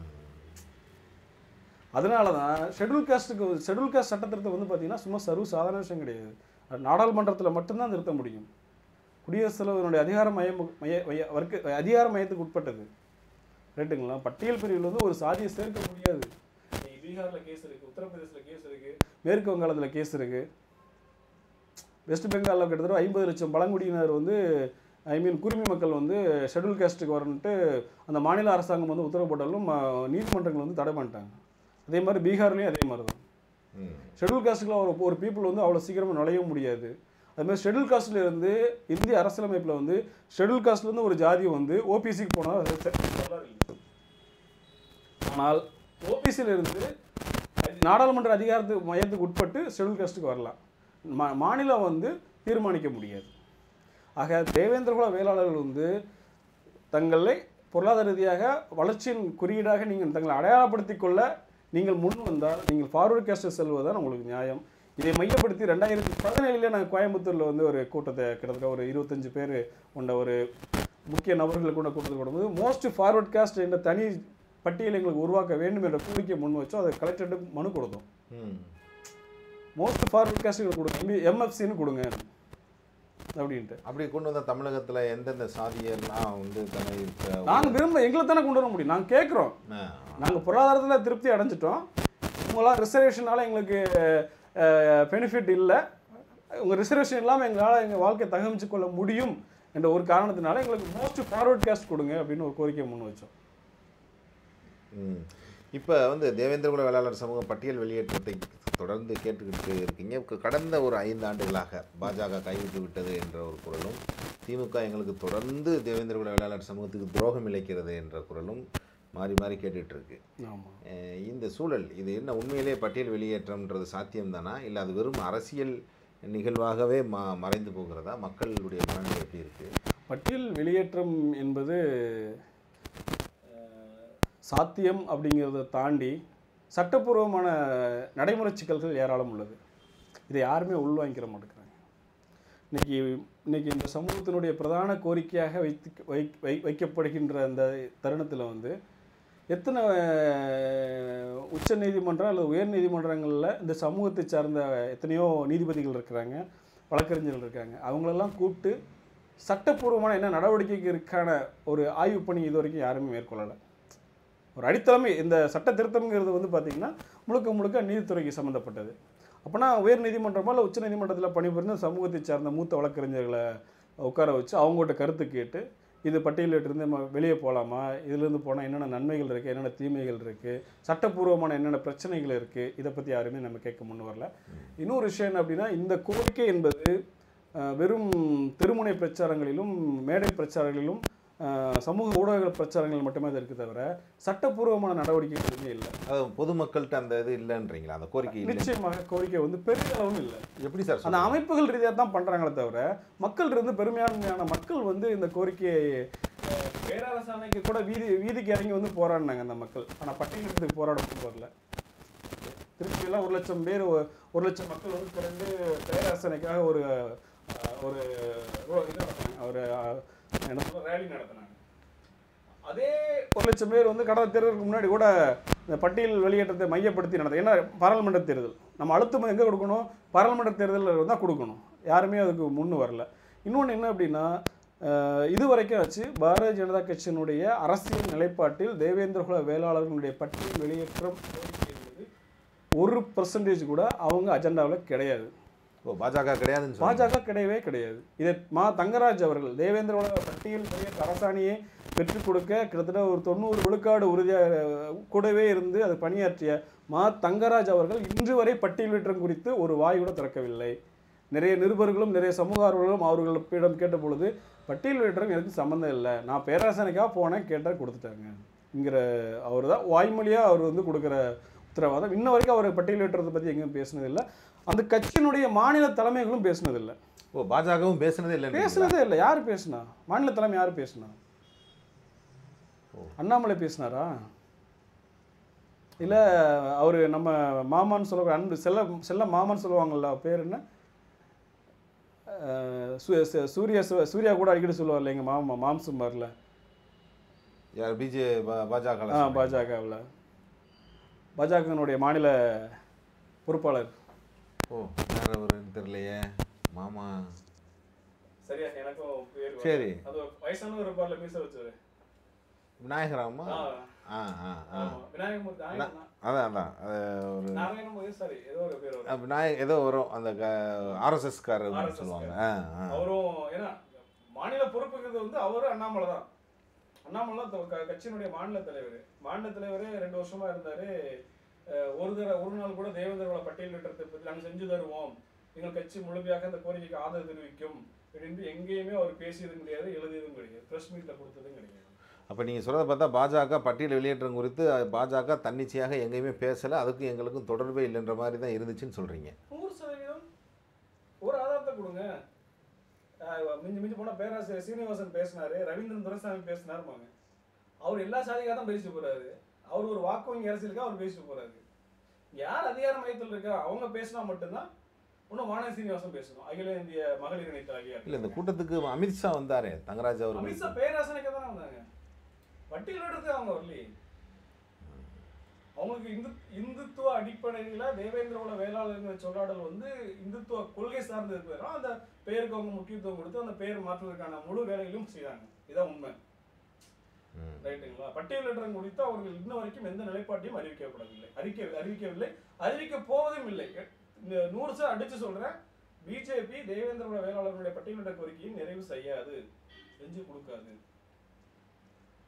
அதனால தான் ஷெட்யூல் காஸ்ட்டுக்கு ஷெட்யூல் காஸ்ட் சட்டத்திருத்தம் வந்து பார்த்தீங்கன்னா சும்மா சர்வ சாதாரண விஷயம் கிடையாது அது நாடாளுமன்றத்தில் மட்டும்தான் திருத்த முடியும் குடியரசுத் தலைவருடைய அதிகார மையம் மைய மைய வர்க்க அதிகார மையத்துக்கு உட்பட்டது ரைட்டுங்களா பட்டியல் பிரிவில் வந்து ஒரு சாதியை சேர்க்க முடியாது நீங்க பீகாரில் கேஸ் இருக்குது உத்தரப்பிரதேசில் கேஸ் இருக்குது மேற்கு வங்காளத்தில் கேஸ் இருக்குது வெஸ்ட் பெங்காலில் கிட்டத்தட்ட ஐம்பது லட்சம் பழங்குடியினர் வந்து ஐ மீன் குருமி மக்கள் வந்து ஷெட்யூல் காஸ்ட்டுக்கு வரணுன்ட்டு அந்த மாநில அரசாங்கம் வந்து உத்தரவு போட்டாலும் ம- நீதிமன்றங்கள் வந்து தடை பண்ணிட்டாங்க அதே மாதிரி பீகார்லேயும் அதே மாதிரி தான் ம் ஷெட்யூல் காஸ்ட்டுக்குலாம் ஒரு ஒரு பீப்புள் வந்து அவ்வளோ சீக்கிரமாக நுழைய முடியாது அது மாதிரி ஷெட்யூல் காஸ்ட்ல இருந்து இந்திய அரசியலமைப்பில் வந்து ஷெட்யூல் காஸ்ட்லேருந்து ஒரு ஜாதி வந்து ஓபிசிக்கு போனால் அது ச- வரலாறு இல்லை. ஆனால் ஓபிசியில் இருந்து நாடாளுமன்ற அதிகாரத்துக்கு மையத்துக்கு உட்பட்டு ஷெட்யூல் காஸ்ட்டுக்கு வரலாம் மா மாநிலம் வந்து தீர்மானிக்க முடியாது ஆக தேவேந்திரகுல வேளாளர்கள் வந்து தங்களை பொருளாதார ரீதியாக வளர்ச்சியின் குறியீடாக நீங்கள் தங்களை அடையாளப்படுத்திக் கொள்ள நீங்கள் முன் வந்தால் நீங்கள் ஃபார்வர்ட் கேஸ்ட் செல்வதுதான் உங்களுக்கு நியாயம் இதை மையப்படுத்தி ரெண்டாயிரத்தி பதினேழுல நாங்கள் கோயம்புத்தூரில் வந்து ஒரு கூட்டத்தை கிட்டத்தட்ட ஒரு இருபத்தஞ்சு பேர் கொண்ட ஒரு முக்கிய நபர்கள் கொண்ட கூட்டத்தை கொடுக்கும்போது மோஸ்ட் ஃபார்வர்ட் காஸ்ட் என்ற தனி பட்டியலை எங்களுக்கு உருவாக்க வேண்டும் என்ற கோரிக்கை முன் வச்சோம் அதை கலெக்டருக்கு மனு கொடுத்தோம் ம் மோஸ்ட் ஃபார்வர்ட் காஸ்ட்டுகள் கொடுங்க எம்எஃப்சின்னு கொடுங்க அப்படின்ட்டு அப்படி கொண்டு வந்த தமிழகத்தில் எந்தெந்த சாதியெல்லாம் வந்து தன்னை இப்ப- நாங்கள் விரும்ப எங்களை தானே கொண்டு வர முடியும் நாங்கள் கேட்குறோம் ஆ, நாங்கள் பொருளாதாரத்தில் திருப்தி அடைஞ்சிட்டோம் உங்களாம் ரிசர்வேஷனால எங்களுக்கு பெனிஃபிட் இல்லை உங்கள் ரிசர்வேஷன் இல்லாமல் எங்களால் எங்கள் வாழ்க்கையை தகவமிச்சு கொள்ள முடியும் என்ற ஒரு காரணத்தினால எங்களுக்கு மோஸ்ட் ஃபார்வர்ட் காஸ்ட் கொடுங்க அப்படின்னு ஒரு கோரிக்கை முன் வச்சோம் ம் இப்போ வந்து தேவேந்திரகுல வேளாளர் சமூகம் பட்டியல் வெளியேற்றத்தை தொடர்ந்து கேட்டுக்கிட்டு இருக்கீங்க க- கடந்த ஒரு ஐந்து ஆண்டுகளாக பாஜக கைவிட்டு விட்டது என்ற ஒரு குரலும் திமுக எங்களுக்கு தொடர்ந்து தேவேந்திர குல வேளாளர் சமூகத்துக்கு துரோகம் இழைக்கிறது என்ற குரலும் மாறி மாறி கேட்டுட்டு இருக்கு ஆமாம் அஹ் இந்த சூழல் இது என்ன உண்மையிலே பட்டியல் வெளியேற்றம்ன்றது சாத்தியம்தானா இல்லை அது வெறும் அரசியல் நிகழ்வாகவே ம மறைந்து போகிறதா மக்களுடைய மனநிலை எப்படி இருக்கு பட்டியல் வெளியேற்றம் என்பது அஹ், சாத்தியம் அப்படிங்கிறத தாண்டி சட்டப்பூர்வமான நடைமுறை சிக்கல்கள் ஏராளம் உள்ளது இதை யாருமே உள்வாங்கிக்கிற மாட்டேங்கிறாங்க இன்னைக்கு இன்னைக்கு இந்த சமூகத்தினுடைய பிரதான கோரிக்கையாக வைத்து வை வை வைக்கப்படுகின்ற அந்த தருணத்தில் வந்து எத்தனை உச்ச நீதிமன்றம் அல்லது உயர் நீதிமன்றங்களில் இந்த சமூகத்தை சார்ந்த எத்தனையோ நீதிபதிகள் இருக்கிறாங்க வழக்கறிஞர்கள் இருக்காங்க அவங்களெல்லாம் கூப்பிட்டு சட்டப்பூர்வமான என்ன நடவடிக்கைக்கான ஒரு ஆய்வு பணி இது வரைக்கும் யாருமே மேற்கொள்ளலை ஒரு அடித்தளமே இந்த சட்ட திருத்தம்ங்கிறது வந்து பார்த்திங்கன்னா முழுக்க முழுக்க நீதித்துறைக்கு சம்மந்தப்பட்டது அப்போனா உயர் நீதிமன்றமோ இல்லை உச்ச நீதிமன்றத்தில் பணிபுரிந்த சமூகத்தை சார்ந்த மூத்த வழக்கறிஞர்களை உட்கார வச்சு அவங்கள்ட்ட கருத்து கேட்டு இது பட்டியலிட்டிருந்து நம்ம வெளியே போகலாமா இதுலேருந்து போனால் என்னென்ன நன்மைகள் இருக்குது என்னென்ன தீமைகள் இருக்குது சட்டப்பூர்வமான என்னென்ன பிரச்சனைகள் இருக்குது இதை பற்றி யாருமே நம்ம கேட்க முன் வரல இன்னொரு விஷயம் என்ன அப்படின்னா இந்த கோரிக்கை என்பது அஹ், வெறும் தெருமுனை பிரச்சாரங்களிலும் மேடை பிரச்சாரங்களிலும் அஹ், சமூக ஊடக பிரச்சாரங்கள் மட்டுமே அது இருக்குது தவிர சட்டப்பூர்வமான நடவடிக்கைகள் எதுவுமே இல்லை அது பொதுமக்கள்கிட்ட அந்த இது இல்லைன்றீங்களா அந்த கோரிக்கை இல்லை நிச்சயமாக கோரிக்கை வந்து பெரிய அளவும் இல்லை எப்படி சார் அந்த சொல்றீங்க? அமைப்புகள் ரீதியாக தான் பண்ணுறாங்களே தவிர மக்கள் இருந்து பெருமையான மக்கள் வந்து இந்த கோரிக்கையை அஹ், பேரரசாணைக்கு கூட வீதி வீதிக்கு இறங்கி வந்து போராடினாங்க அந்த மக்கள் ஆனால் பட்டியலிடத்துக்கு போராட கொண்டு வரல திருச்சியில் ஒரு லட்சம் பேர் ஒ- ஒரு லட்சம் மக்கள் வந்து திரண்டு பேரரசனைக்காக ஒரு அஹ், ஒரு ரோ- இது நடத்தினாங்க ஒரு அஹ், என்ன சொல்ல ரேலி நடத்தினாங்க அதே ஒரு லட்சம் பேர் வந்து கடந்த தேர்தலுக்கு முன்னாடி கூட இந்த பட்டியல் வெளியேற்றத்தை மையப்படுத்தி நடந்தது ஏன்னா பாராளுமன்ற தேர்தல் நம்ம அழுத்தம் எங்கே கொடுக்கணும் பாராளுமன்ற தேர்தலில் தான் கொடுக்கணும் யாருமே அதுக்கு முன்னு வரல இன்னொன்று என்ன அப்படின்னா அஹ், இது வரைக்கும் ஆச்சு பாரதிய ஜனதா கட்சியினுடைய அரசியல் நிலைப்பாட்டில் தேவேந்திரகுல வேளாளர்களுடைய பட்டியல் வெளியேற்றம் கோரிக்கை என்பது ஒரு பர்சன்டேஜ் கூட அவங்க அஜெண்டாவில் கிடையாது ஓ பாஜக கிடையாதுன்னு சொல்றீங்க. பாஜக கிடையவே கிடையாது இதை மா தங்கராஜ் அவர்கள் தேவேந்திரோட பட்டியல் வெளியேற்ற அரசாணையை பெற்றுக் கொடுக்க கிட்டத்தட்ட ஒரு தொண்ணூறு விழுக்காடு உறுதியாக கூடவே இருந்து அது பணியாற்றிய மா தங்கராஜ் அவர்கள் இன்று வரை பட்டியலேற்றம் குறித்து ஒரு வாய் கூட திறக்கவில்லை நிறைய நிருபர்களும் நிறைய சமூக ஆர்வலர்களும் அவர்களிடம் கேட்ட பொழுது பட்டியலேற்றம் எனக்கு சம்மந்தம் இல்லை நான் பேராசனைக்காக போனேன் கேட்டால் கொடுத்துட்டாங்கங்கிற அவர் தான் வாய்மொழியாக அவர் வந்து கொடுக்குற உத்தரவாதம் இன்ன வரைக்கும் அவர் பட்டியலேற்றத்தை பற்றி எங்கேயும் பேசினதில்லை அந்த கட்சியினுடைய மாநில தலைமைகளும் பேசினதில்லை ஓ பாஜகவும் பேசுனதே இல்லை பேசுனதே இல்லை யார் பேசுனா மாநில தலைமை யார் பேசுனா ஓ. அண்ணாமலை பேசினாரா இல்லை அவர் நம்ம மாமான்னு சொல்லுவாங்க அன்பு செல்ல செல்ல மாமான்னு சொல்லுவாங்கல்ல அவர் பேர் என்ன அஹ் சூ- சூ- சூர்யா சு- சூர்யா கூட அடிக்கடி சொல்லுவார்ல எங்கள் மாமா மாம்சுமார்ல யார் பிஜே பாஜக ஆ பாஜகவில் பாஜகவினுடைய மாநில பொறுப்பாளர் ஓ யார் அவருன்னு தெரியலையே மாமா சரியா எனக்கும் பேர் சரி. அது வயசானவர் இருப்பார்ல மீச வச்சவர் விநாயகராமா ஆ ஆ ஆ விநாயகமூர்த்தி அதான் அதான் அது ஒரு நாராயணமூர்த்தி சாரி ஏதோ ஒரு பேர் வரும் அஹ் விநாயக ஏதோ வரும் அந்த ஆர்எஸ்எஸ் காரர் RSS சொல்லுவாங்க ஆ ஆ அவரும் ஏன்னா மாநில பொறுப்புங்கிறது வந்து அவரும் அண்ணாமலை தான் அண்ணாமலை தான் த- க- கட்சியினுடைய மாநில தலைவர் மாநில தலைவரே ரெண்டு வருஷமா இருந்தாரு அஹ் ஒரு தர ஒரு நாள் கூட தேவேந்திரோட பட்டியலிட்டத்தை பற்றி நாங்கள் செஞ்சு தருவோம் எங்கள் கட்சி முழுமையாக அந்த கோரிக்கைக்கு ஆதரவு தெரிவிக்கும் அப்படின்னு எங்கேயுமே அவர் பேசியதும் கிடையாது எழுதியதும் கிடையாது ப்ரெஸ் மீட்டில் கொடுத்ததும் கிடையாது அப்போ நீங்கள் சொல்கிறத பார்த்தா பாஜக பட்டியல் வெளியேற்றம் குறித்து அஹ், பாஜக தன்னிச்சையாக எங்கேயுமே பேசலை அதுக்கும் எங்களுக்கும் தொடர்பே இல்லைன்ற மாதிரி தான் இருந்துச்சுன்னு சொல்கிறீங்க நூறு சதவீதம் ஒரு ஆதாரத்தை கொடுங்க அஹ் மிஞ்சி மிஞ்சி போனால் பேராசிரியர் சீனிவாசன் பேசினாரு ரவீந்திரன் துரைசாமி பேசினாருமாங்க அவர் எல்லா சாதிக்காக தான் பேசிட்டு போறாரு அவர் ஒரு வாக்கு வங்கி அரசியலுக்காக அவர் பேசிட்டு போறாரு யார் அதிகார மையத்தில் இருக்கா அவங்க பேசினா மட்டும்தான் இன்னும் வானதி சீனிவாசன் பேசணும் அகில இந்திய மகளிர் இணை தலைவியார் இல்லை இந்த கூட்டத்துக்கு அமித்ஷா வந்தாரே தங்கராஜ் அவர்கள் அமித்ஷா பேராசனைக்கு தானே வந்தாங்க பட்டியலிடத்துக்கு அவங்க வரலையே அவங்களுக்கு இந்து இந்துத்துவ அடிப்படையில் தேவேந்திரோட வேளாளர்கள் சொல்லாடல் வந்து இந்துத்துவ கொள்கை சார்ந்து இருக்கிறதுனால அந்த பெயருக்கு அவங்க முக்கியத்துவம் கொடுத்து அந்த பெயர் மாற்றுவதற்கான முழு வேலைகளும் செய்றாங்க இதான் உண்மை ம். ரைட்டுங்களா பட்டியலிடுறது குறித்து அவர்கள் இன்ன வரைக்கும் எந்த நிலைப்பாட்டையும் அறிவிக்கப்படவில்லை அறிக்க அறிவிக்கவில்லை அறிவிக்க போவதும் இல்லை இந்த நூறு சார் அடிச்சு சொல்றேன் பிஜேபி தேவேந்திரோட வேளாளர்களுடைய பட்டியலிட்ட கோரிக்கையை நிறைவு செய்யாது செஞ்சு கொடுக்காது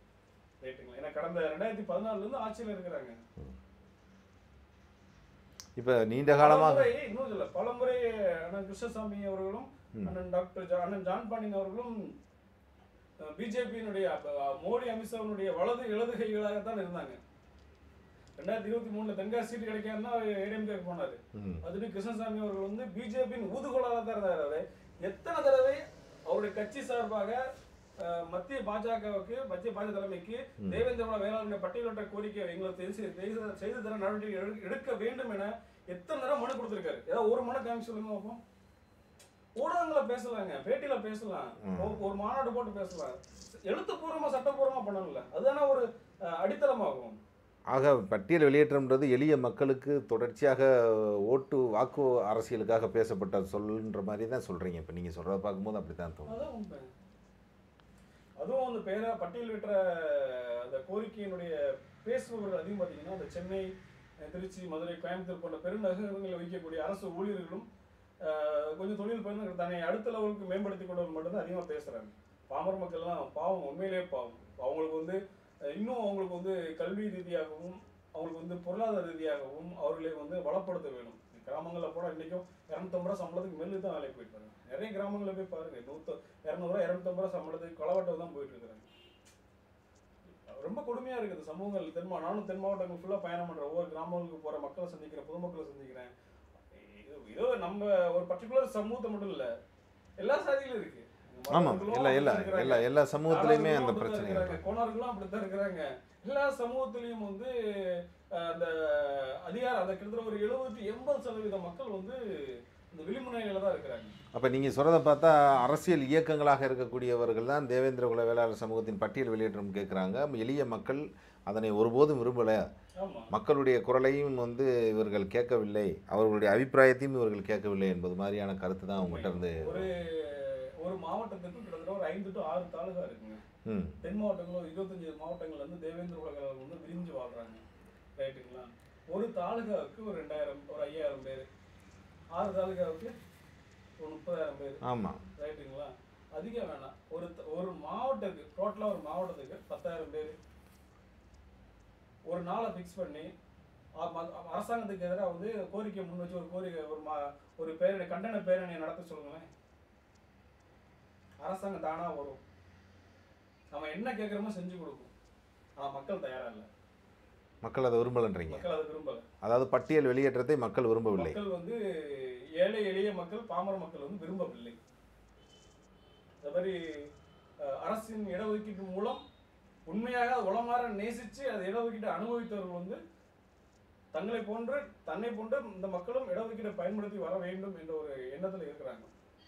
ரைட்டுங்களா ஏன்னா கடந்த ரெண்டாயிரத்தி பதினாலுல இருந்து ஆட்சியில் இருக்கிறாங்க இப்போ நீண்ட காலமாக பலமுறை, இன்னும் இல்ல பலமுறை அண்ணன் கிருஷ்ணசாமி அவர்களும் அண்ணன் டாக்டர் ஜா- அண்ணன் ஜான் பாண்டியன் அவர்களும் பிஜேபியினுடைய மோடி அமித்ஷாவினுடைய வலது இடது கைகளாகத்தான் இருந்தாங்க ரெண்டாயிரத்தி இருபத்தி மூணுல தென்காசி சீட்டு கிடைக்காதுன்னா ஏடிஎம்கே போனாரு ம் அதுக்கு கிருஷ்ணசாமி அவர்கள் வந்து பிஜேபியின் ஊதுகோலாக தான் இருந்தார் அவரு எத்தனை தடவை அவருடைய கட்சி சார்பாக அஹ், மத்திய பாஜகவுக்கு மத்திய பாஜக தலைமைக்கு தேவேந்திர குல வேளாண்மை பட்டியலிட்ட கோரிக்கை எங்களுக்கு தெரிஞ்சு செய்து- செய்து தர நடவடிக்கை எடு- எடுக்க வேண்டும் என எத்தனை தடவை மனு கொடுத்திருக்காரு ஏதாவது ஒரு மனு காமிச்சு சொல்லுங்க பார்ப்போம் ஊடகங்களை பேசலாங்க பேட்டியில பேசலாம் ஒரு- ஒரு மாநாடு போட்டு பேசலாம் எழுத்துப்பூர்வமா சட்டப்பூர்வமா பண்ணணும்ல அதுதானே ஒரு அஹ், அடித்தளமாகும் ஆக பட்டியல் வெளியேற்றம்ன்றது எளிய மக்களுக்கு தொடர்ச்சியாக ஓட்டு வாக்கு அரசியலுக்காக பேசப்பட்ட சொல்லுன்ற மாதிரி தான் சொல்கிறீங்க இப்போ நீங்கள் சொல்கிறத பார்க்கும்போது அப்படி தான் தோணும் அதான் உண்மை அதுவும் அந்த பேர பட்டியலிட்ட அந்த கோரிக்கையினுடைய பேசுபவர்கள் அதிகம் பார்த்தீங்கன்னா அந்த சென்னை அஹ், திருச்சி மதுரை கோயம்புத்தூர் போன்ற பெருநகரங்களில் வைக்கக்கூடிய அரசு ஊழியர்களும் அஹ், கொஞ்சம் தொழில் பண்ணி தன்னை அடுத்த லெவலுக்கு மேம்படுத்திக் கொண்டவர் மட்டும்தான் அதிகமாக பேசுறாங்க பாமர மக்கள்லாம் பாவம் உண்மையிலேயே பாவம் அவங்களுக்கு வந்து அஹ், இன்னும் அவங்களுக்கு வந்து கல்வி ரீதியாகவும் அவங்களுக்கு வந்து பொருளாதார ரீதியாகவும் அவர்களை வந்து வளப்படுத்த வேணும் கிராமங்களில் போனால் இன்றைக்கும் இரநூத்தம்பது ரூபா சம்பளத்துக்கு மெல்லு தான் வேலைக்கு போயிட்டு இருக்காங்க நிறைய கிராமங்களில் போய் பாருங்க நூற்று இரநூறுவா இரநூத்தம்பது ரூபா சம்பளத்துக்கு களவாட்டம் தான் போயிட்டு இருக்காங்க ரொம்ப கொடுமையா இருக்குது சமூகங்கள் தென் மா- நானும் தென் மாவட்டங்கள் ஃபுல்லாக பயணம் பண்றேன் ஒவ்வொரு கிராமங்களுக்கு போற மக்களை சந்திக்கிறேன் பொதுமக்களை சந்திக்கிறேன் இது ஏதோ நம்ம ஒரு பர்டிகுலர் சமூகத்தை மட்டும் இல்ல எல்லா சாதியிலும் இருக்கு ஆமாம் மற்றவர்களும் எல்லா எல்லா அப்படித்தான் எல்லா இருக்கிறாங்க. எல்லா சமூகத்திலையுமே நாடார்களும் அந்த அப்படித்தான் பிரச்சனை இருக்கிறாங்க. கோணார்களும் அப்படித்தான் இருக்கிறாங்க எல்லா சமூகத்திலையும் வந்து அஹ், அந்த அதிகாரம் அந்த கிட்டத்தட்ட ஒரு எழுபத்தி எண்பது சதவீத மக்கள் வந்து இந்த விளிம்புநிலையில தான் இருக்கிறாங்க அப்போ நீங்கள் சொல்கிறத பார்த்தா அரசியல் இயக்கங்களாக இருக்கக்கூடியவர்கள் தான் தேவேந்திர குல வேளாளர் சமூகத்தின் பட்டியல் வெளியேற்றம் கேட்குறாங்க எளிய மக்கள் அதனை ஒருபோதும் விரும்பலை ஆமா மக்களுடைய குரலையும் வந்து இவர்கள் கேட்கவில்லை அவர்களுடைய அபிப்பிராயத்தையும் இவர்கள் கேட்கவில்லை என்பது மாதிரியான கருத்து தான் அவங்ககிட்ட இருந்து ஒரு ஒரு மாவட்டத்துக்கு கிட்டத்தட்ட ஒரு ஐந்து டு ஆறு தாலுகா இருக்குங்க ம் தென் மாவட்டங்களும் இருபத்தஞ்சு மாவட்டங்கள்ல இருந்து தேவேந்திர உலகம் வந்து விரிஞ்சு வாழ்றாங்க ரைட்டுங்களா ஒரு தாலுகாவுக்கு ஒரு ரெண்டாயிரம் ஒரு ஐயாயிரம் பேர் ஆறு தாலுகாவுக்கு ஒரு முப்பதாயிரம் பேர் ஆமாம் ரைட்டுங்களா அதிகம் வேணாம் ஒரு த- ஒரு மாவட்டத்துக்கு டோட்டலாக ஒரு மாவட்டத்துக்கு பத்தாயிரம் பேர் ஒரு நாளை ஃபிக்ஸ் பண்ணி அ- ம- அரசாங்கத்துக்கு எதிராக வந்து கோரிக்கை முன் வச்சு ஒரு கோரிக்கை ஒரு மா ஒரு பேரணி கண்டன பேரணியை நடத்த சொல்லுங்களேன் அரசாங்கம் தானா வரும் நம்ம என்ன கேட்குறோமோ செஞ்சு கொடுக்கும் ஆனா மக்கள் தயாரா இல்லை மக்கள் அதை விரும்பலைன்றீங்க மக்கள் அதை விரும்பல அதாவது பட்டியல் வெளியேற்றத்தை மக்கள் விரும்பவில்லை மக்கள் வந்து ஏழை எளிய மக்கள் பாமர மக்கள் வந்து விரும்பவில்லை இந்த மாதிரி அஹ், அரசின் இடஒதுக்கீட்டு மூலம் உண்மையாக உளமாற நேசித்து அதை இடஒதுக்கீட்டை அனுபவித்தவர்கள் வந்து தங்களை போன்று தன்னை போன்று இந்த மக்களும் இடஒதுக்கீட்டை பயன்படுத்தி வர வேண்டும் என்ற ஒரு எண்ணத்தில் இருக்கிறாங்க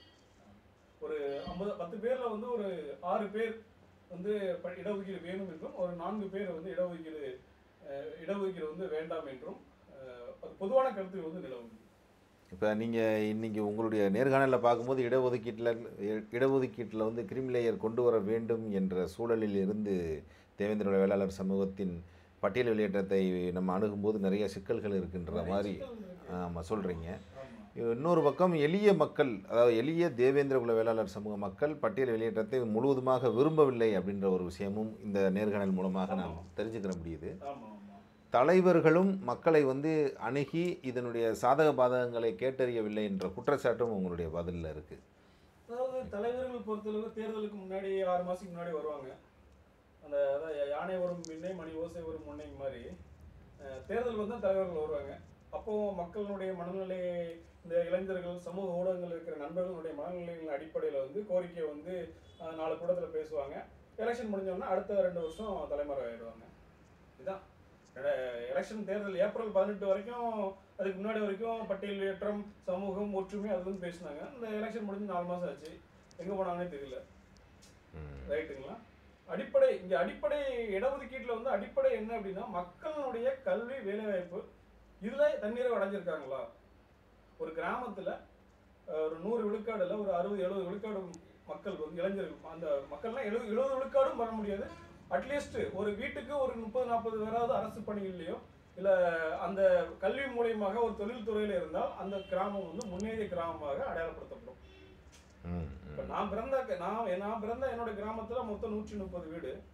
ஒரு ஐம்பது பத்து பேர்ல வந்து ஒரு ஆறு பேர் வந்து ப- இடஒதுக்கீடு வேணும் என்றும் ஒரு நான்கு பேர் வந்து இடஒதுக்கீடு அஹ், இடஒதுக்கீடு வந்து வேண்டாம் என்றும் அஹ், அது பொதுவான கருத்து வந்து நிலவுது இப்போ நீங்கள் இன்னைக்கு உங்களுடைய நேர்காணலில் பார்க்கும்போது இடஒதுக்கீட்டில் இடஒதுக்கீட்டில் வந்து கிரிமிலேயர் கொண்டு வர வேண்டும் என்ற சூழலில் இருந்து தேவேந்திர குல வேளாளர் சமூகத்தின் பட்டியல் வெளியேற்றத்தை நம்ம அணுகும்போது நிறைய சிக்கல்கள் இருக்கின்ற மாதிரி ஆமாம் சொல்கிறீங்க ஆமா இன்னொரு பக்கம் எளிய மக்கள் அதாவது எளிய தேவேந்திர குல வேளாளர் சமூக மக்கள் பட்டியல் வெளியேற்றத்தை முழுவதுமாக விரும்பவில்லை அப்படின்ற ஒரு விஷயமும் இந்த நேர்காணல் மூலமாக நாம் தெரிஞ்சுக்கிற முடியுது ஆமா ஆமா தலைவர்களும் மக்களை வந்து அணுகி இதனுடைய சாதக பாதகங்களை கேட்டறியவில்லை என்ற குற்றச்சாட்டும் உங்களுடைய பதிலில் இருக்குது அதாவது தலைவர்கள் பொறுத்தளவு தேர்தலுக்கு முன்னாடி ஆறு மாசத்துக்கு முன்னாடி வருவாங்க அந்த அதான் யானை வரும் முன்னே மணி ஓசை வரும் முன்னே மாதிரி அஹ், தேர்தல் வந்து தலைவர்கள் வருவாங்க அப்போ மக்களுடைய மனநிலை இந்த இளைஞர்கள் சமூக ஊடகங்கள் இருக்கிற நண்பர்களுடைய மனநிலைகளின் அடிப்படையில் வந்து கோரிக்கை வந்து அஹ், நாலு கூடத்தில் பேசுவாங்க எலெக்ஷன் முடிஞ்சோடனே அடுத்த ரெண்டு வருஷம் தலைமுறை ஆயிடுவாங்க இதுதான் எலெக்ஷன் தேர்தல் ஏப்ரல் பதினெட்டு வரைக்கும் அதுக்கு முன்னாடி வரைக்கும் பட்டியல் ஏற்றம் சமூகம் ஒற்றுமை அது வந்து பேசினாங்க இந்த எலெக்ஷன் முடிஞ்சு நாலு மாசம் ஆச்சு எங்க போனாங்கன்னே தெரியல ரைட்டுங்களா அடிப்படை இங்க அடிப்படை இடஒதுக்கீட்டுல வந்து அடிப்படை என்ன அப்படின்னா மக்களுடைய கல்வி வேலைவாய்ப்பு இதுல தண்ணீரை அடைஞ்சிருக்காங்களா ஒரு கிராமத்துல அஹ், ஒரு நூறு விழுக்காடுல ஒரு அறுபது எழுபது விழுக்காடு மக்கள் வந்து இளைஞர்கள் அந்த மக்கள்லாம் எழுபது எழுபது விழுக்காடும் வர முடியாது அட்லீஸ்ட் ஒரு வீட்டுக்கு ஒரு முப்பது நாற்பது பேராவது அரசு பணிகள்லையோ இல்ல அந்த கல்வி மூலியமாக ஒரு தொழில் துறையில இருந்தால் அந்த கிராமம் வந்து முன்னேறிய கிராமமாக அடையாளப்படுத்தப்படும் ம் இப்ப நான் பிறந்த நான் நான் பிறந்த என்னோட கிராமத்துல மொத்தம் நூற்றி முப்பது வீடு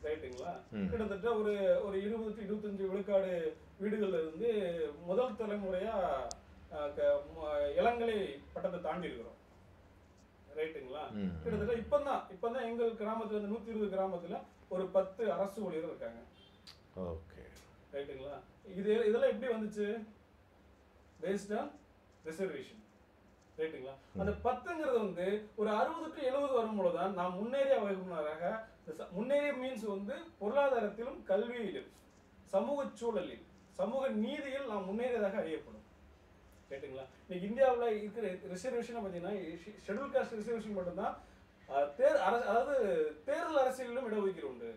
ரைட்டுங்களா ம். கிட்டத்தட்ட ஒரு ஒரு இருபது to இருபத்தஞ்சு விழுக்காடு வீடுகள்ல இருந்து முதல் தலைமுறையா அஹ், க- ம- இளங்கலை பட்டத்தை தாண்டி இருக்கிறோம் ரைட்டுங்களா ம். கிட்டத்தட்ட இப்பதான் இப்பதான் எங்கள் கிராமத்துல இந்த நூத்தி இருபது கிராமத்துல ஒரு பத்து அரசு ஊழியர் இருக்காங்க ஓகே ரைட்டுங்களா இது இதெல்லாம் எப்படி வந்துச்சு பேஸ்ட் ஆன் ரிசர்வேஷன் ரைட்டுங்களா அந்த பத்துங்கிறது வந்து ஒரு அறுபது டு எழுபது வரும்போது தான் நாம் முன்னேறிய வகுப்பினராக இந்த ச- முன்னேறிய மீன்ஸ் வந்து பொருளாதாரத்திலும் கல்வியிலும் சமூக சூழலில் சமூக நீதியில் நாம் முன்னேறியதாக அறியப்படும் ரைட்டுங்களா இன்னைக்கு இந்தியாவில் இருக்கிற ரிசர்வேஷனை பார்த்தீங்கன்னா ஷெட்யூல் காஸ்ட் ரிசர்வேஷன் மட்டும்தான் அஹ், தேர் அரசு அதாவது தேர்தல் அரசியலிலும் இடஒதுக்கீடு உண்டு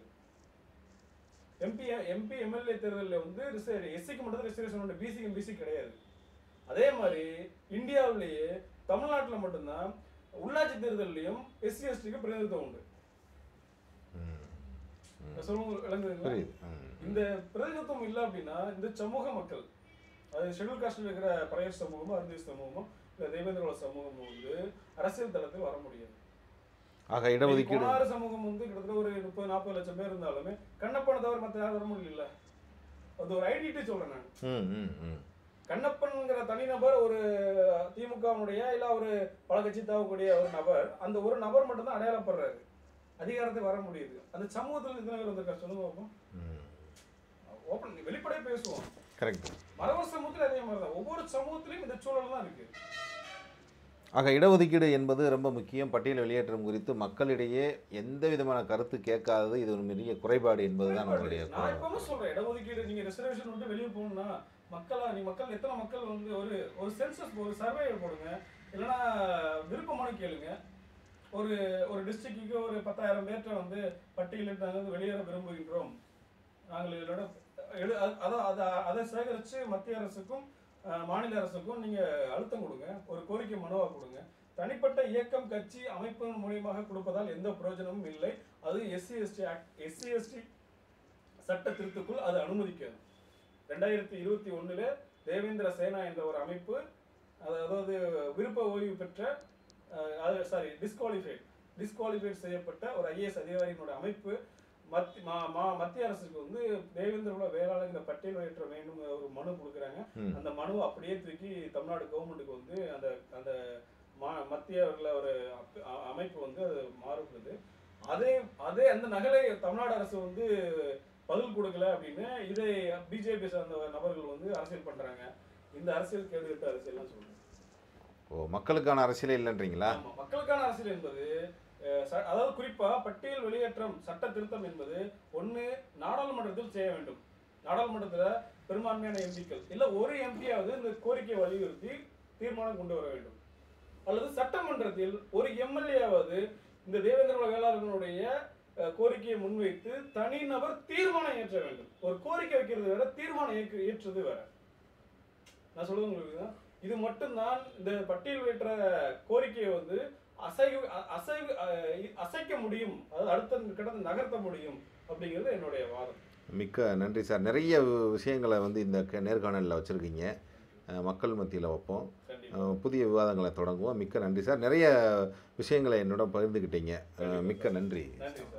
எம்பி எம்பி எம்எல்ஏ தேர்தலில் வந்து எஸ்சிக்கு மட்டும் தான் ரிசர்வேஷன் உண்டு பிசிக்கு பிசி கிடையாது அதே மாதிரி இந்தியாவிலேயே தமிழ்நாட்டில் மட்டும்தான் உள்ளாட்சி தேர்தல்லையும் எஸ்சி எஸ்டிக்கு பிரதிநிதித்துவம் உண்டு ம். நான் சொல்லுங்க விளங்குதுங்களா புரியுது ம். இந்த பிரதிநிதித்துவம் இல்லை அப்படின்னா இந்த சமூக மக்கள் அது ஷெட்யூல் காஸ்டில் இருக்கிற பழையர் சமூகமோ அருந்ததி சமூகமோ இல்லை தெய்வேந்திரோட சமூகமோ வந்து அரசியல் தளத்தில் வர முடியாது ஆக இடஒதுக்கீடு குமார சமூகம் வந்து கிட்டத்தட்ட ஒரு முப்பது நாற்பது லட்சம் பேர் இருந்தாலுமே கண்ணப்பனை தவிர மற்ற யாரும் வர முடியல அது ஒரு ஐடென்டிட்டி சொல்றேன் நான் ம் ம் ம் கண்ணப்பன்ங்கிற தனிநபர் ஒரு திமுகவுடைய இல்ல ஒரு பல கட்சி தாவக்கூடிய ஒரு நபர் அந்த ஒரு நபர் மட்டும்தான் அடையாளப்படுறாரு அதிகாரத்துக்கு வர முடியுது அந்த சமூகத்துல எத்தனை பேர் வந்திருக்கா சொல்லுங்க பார்ப்போம் ம் ஓப்பன் வெளிப்படையா பேசுவோம் கரெக்ட் மரவர் சமூகத்துல அதே மாதிரி தான் ஒவ்வொரு சமூகத்திலையும் இந்த சூழல் தான் இருக்கு ஆக இடஒதுக்கீடு என்பது ரொம்ப முக்கியம் பட்டியல் வெளியேற்றம் குறித்து மக்களிடையே எந்த விதமான கருத்து கேட்காதது இது ஒரு பெரிய குறைபாடு என்பதுதான் நம்மளுடைய நான் குறை. இப்பவும் சொல்றேன் இடஒதுக்கீடு நீங்க ரிசர்வேஷன் விட்டு வெளியே போகணும்னா மக்களா நீ மக்கள் எத்தனை மக்கள் வந்து ஒரு ஒரு சென்சஸ் ஒரு சர்வே போடுங்க இல்லைன்னா விருப்ப மனு கேளுங்க ஒரு ஒரு டிஸ்ட்ரிக்ட்டுக்கு ஒரு பத்தாயிரம் பேர்ட்ட வந்து பட்டியலிட்டு நாங்கள் வந்து வெளியேற விரும்புகின்றோம் நாங்கள் இதோட எடு அ- அதான் அதை அதை சேகரித்து மத்திய அரசுக்கும் அஹ், மாநில அரசுக்கும் நீங்கள் அழுத்தம் கொடுங்க ஒரு கோரிக்கை மனுவாக கொடுங்க தனிப்பட்ட இயக்கம் கட்சி அமைப்பின் மூலியமாக கொடுப்பதால் எந்த பிரயோஜனமும் இல்லை அது SC ST act SC ST சட்ட திருத்துக்குள் அது அனுமதிக்காது ரெண்டாயிரத்தி இருபத்தி ஒண்ணுல தேவேந்திர சேனா என்ற ஒரு அமைப்பு அது- அதாவது விருப்ப ஓய்வு பெற்ற சாரி டிஸ்குவாலிஃபைட் டிஸ்குவாலிஃபைட் செய்யப்பட்ட ஒரு ஐஏஎஸ் அதிகாரியினோட அமைப்பு மத்தி மா- மா- மத்திய அரசுக்கு வந்து தேவேந்திரோட வேளாளர் இந்த பட்டியல் வெளியேற்ற வேண்டும் ஒரு மனு கொடுக்குறாங்க ம். அந்த மனுவை அப்படியே தூக்கி தமிழ்நாடு கவர்மெண்ட்டுக்கு வந்து அந்த அந்த மா- மத்திய ஒரு அப்- அ- அமைப்பு வந்து அது மாறுபடுது அதே அதே அந்த நகலை தமிழ்நாடு அரசு வந்து பதில் கொடுக்கல அப்படின்னு இதை பிஜேபி சார்ந்த நபர்கள் வந்து அரசியல் பண்றாங்க இந்த அரசியல் கேடுகட்ட அரசியல்லாம் சொல்றேன் ஓ மக்களுக்கான அரசியலே இல்லைன்றீங்களா ஆமா மக்களுக்கான அரசியல் என்பது அஹ், ச- அதாவது குறிப்பா பட்டியல் வெளியேற்றம் சட்ட திருத்தம் என்பது ஒண்ணு நாடாளுமன்றத்தில் செய்ய வேண்டும் நாடாளுமன்றத்துல பெரும்பான்மையான எம்பிக்கள் இல்ல ஒரு எம்பியாவது இந்த கோரிக்கையை வலியுறுத்தி தீர்மானம் கொண்டு வர வேண்டும் அல்லது சட்டமன்றத்தில் ஒரு எம்எல்ஏவாவது இந்த தேவேந்திர வேளாளர்களுடைய அஹ், கோரிக்கையை முன்வைத்து தனிநபர் தீர்மானம் ஏற்ற வேண்டும் ஒரு கோரிக்கை வைக்கிறது வேற தீர்மானம் ஏற்று ஏற்றது வேற நான் சொல்றது உங்களுக்கு தான். இது மட்டும்தான் இந்த பட்டியல் ஏற்ற கோரிக்கையை வந்து அசைவு அ- அசைவு அஹ், அசைக்க முடியும் அதாவது அடுத்த கடந்து நகர்த்த முடியும் அப்படிங்கிறது என்னுடைய வாதம் மிக்க நன்றி சார் நிறைய வி- விஷயங்களை வந்து இந்த க- நேர்காணலில் வச்சுருக்கீங்க மக்கள் மத்தியில் வைப்போம் கண்டிப்பா அஹ், புதிய விவாதங்களை தொடங்குவோம் மிக்க நன்றி சார் நிறைய விஷயங்களை என்னோட பகிர்ந்துக்கிட்டீங்க அஹ், மிக்க நன்றி நன்றி சார்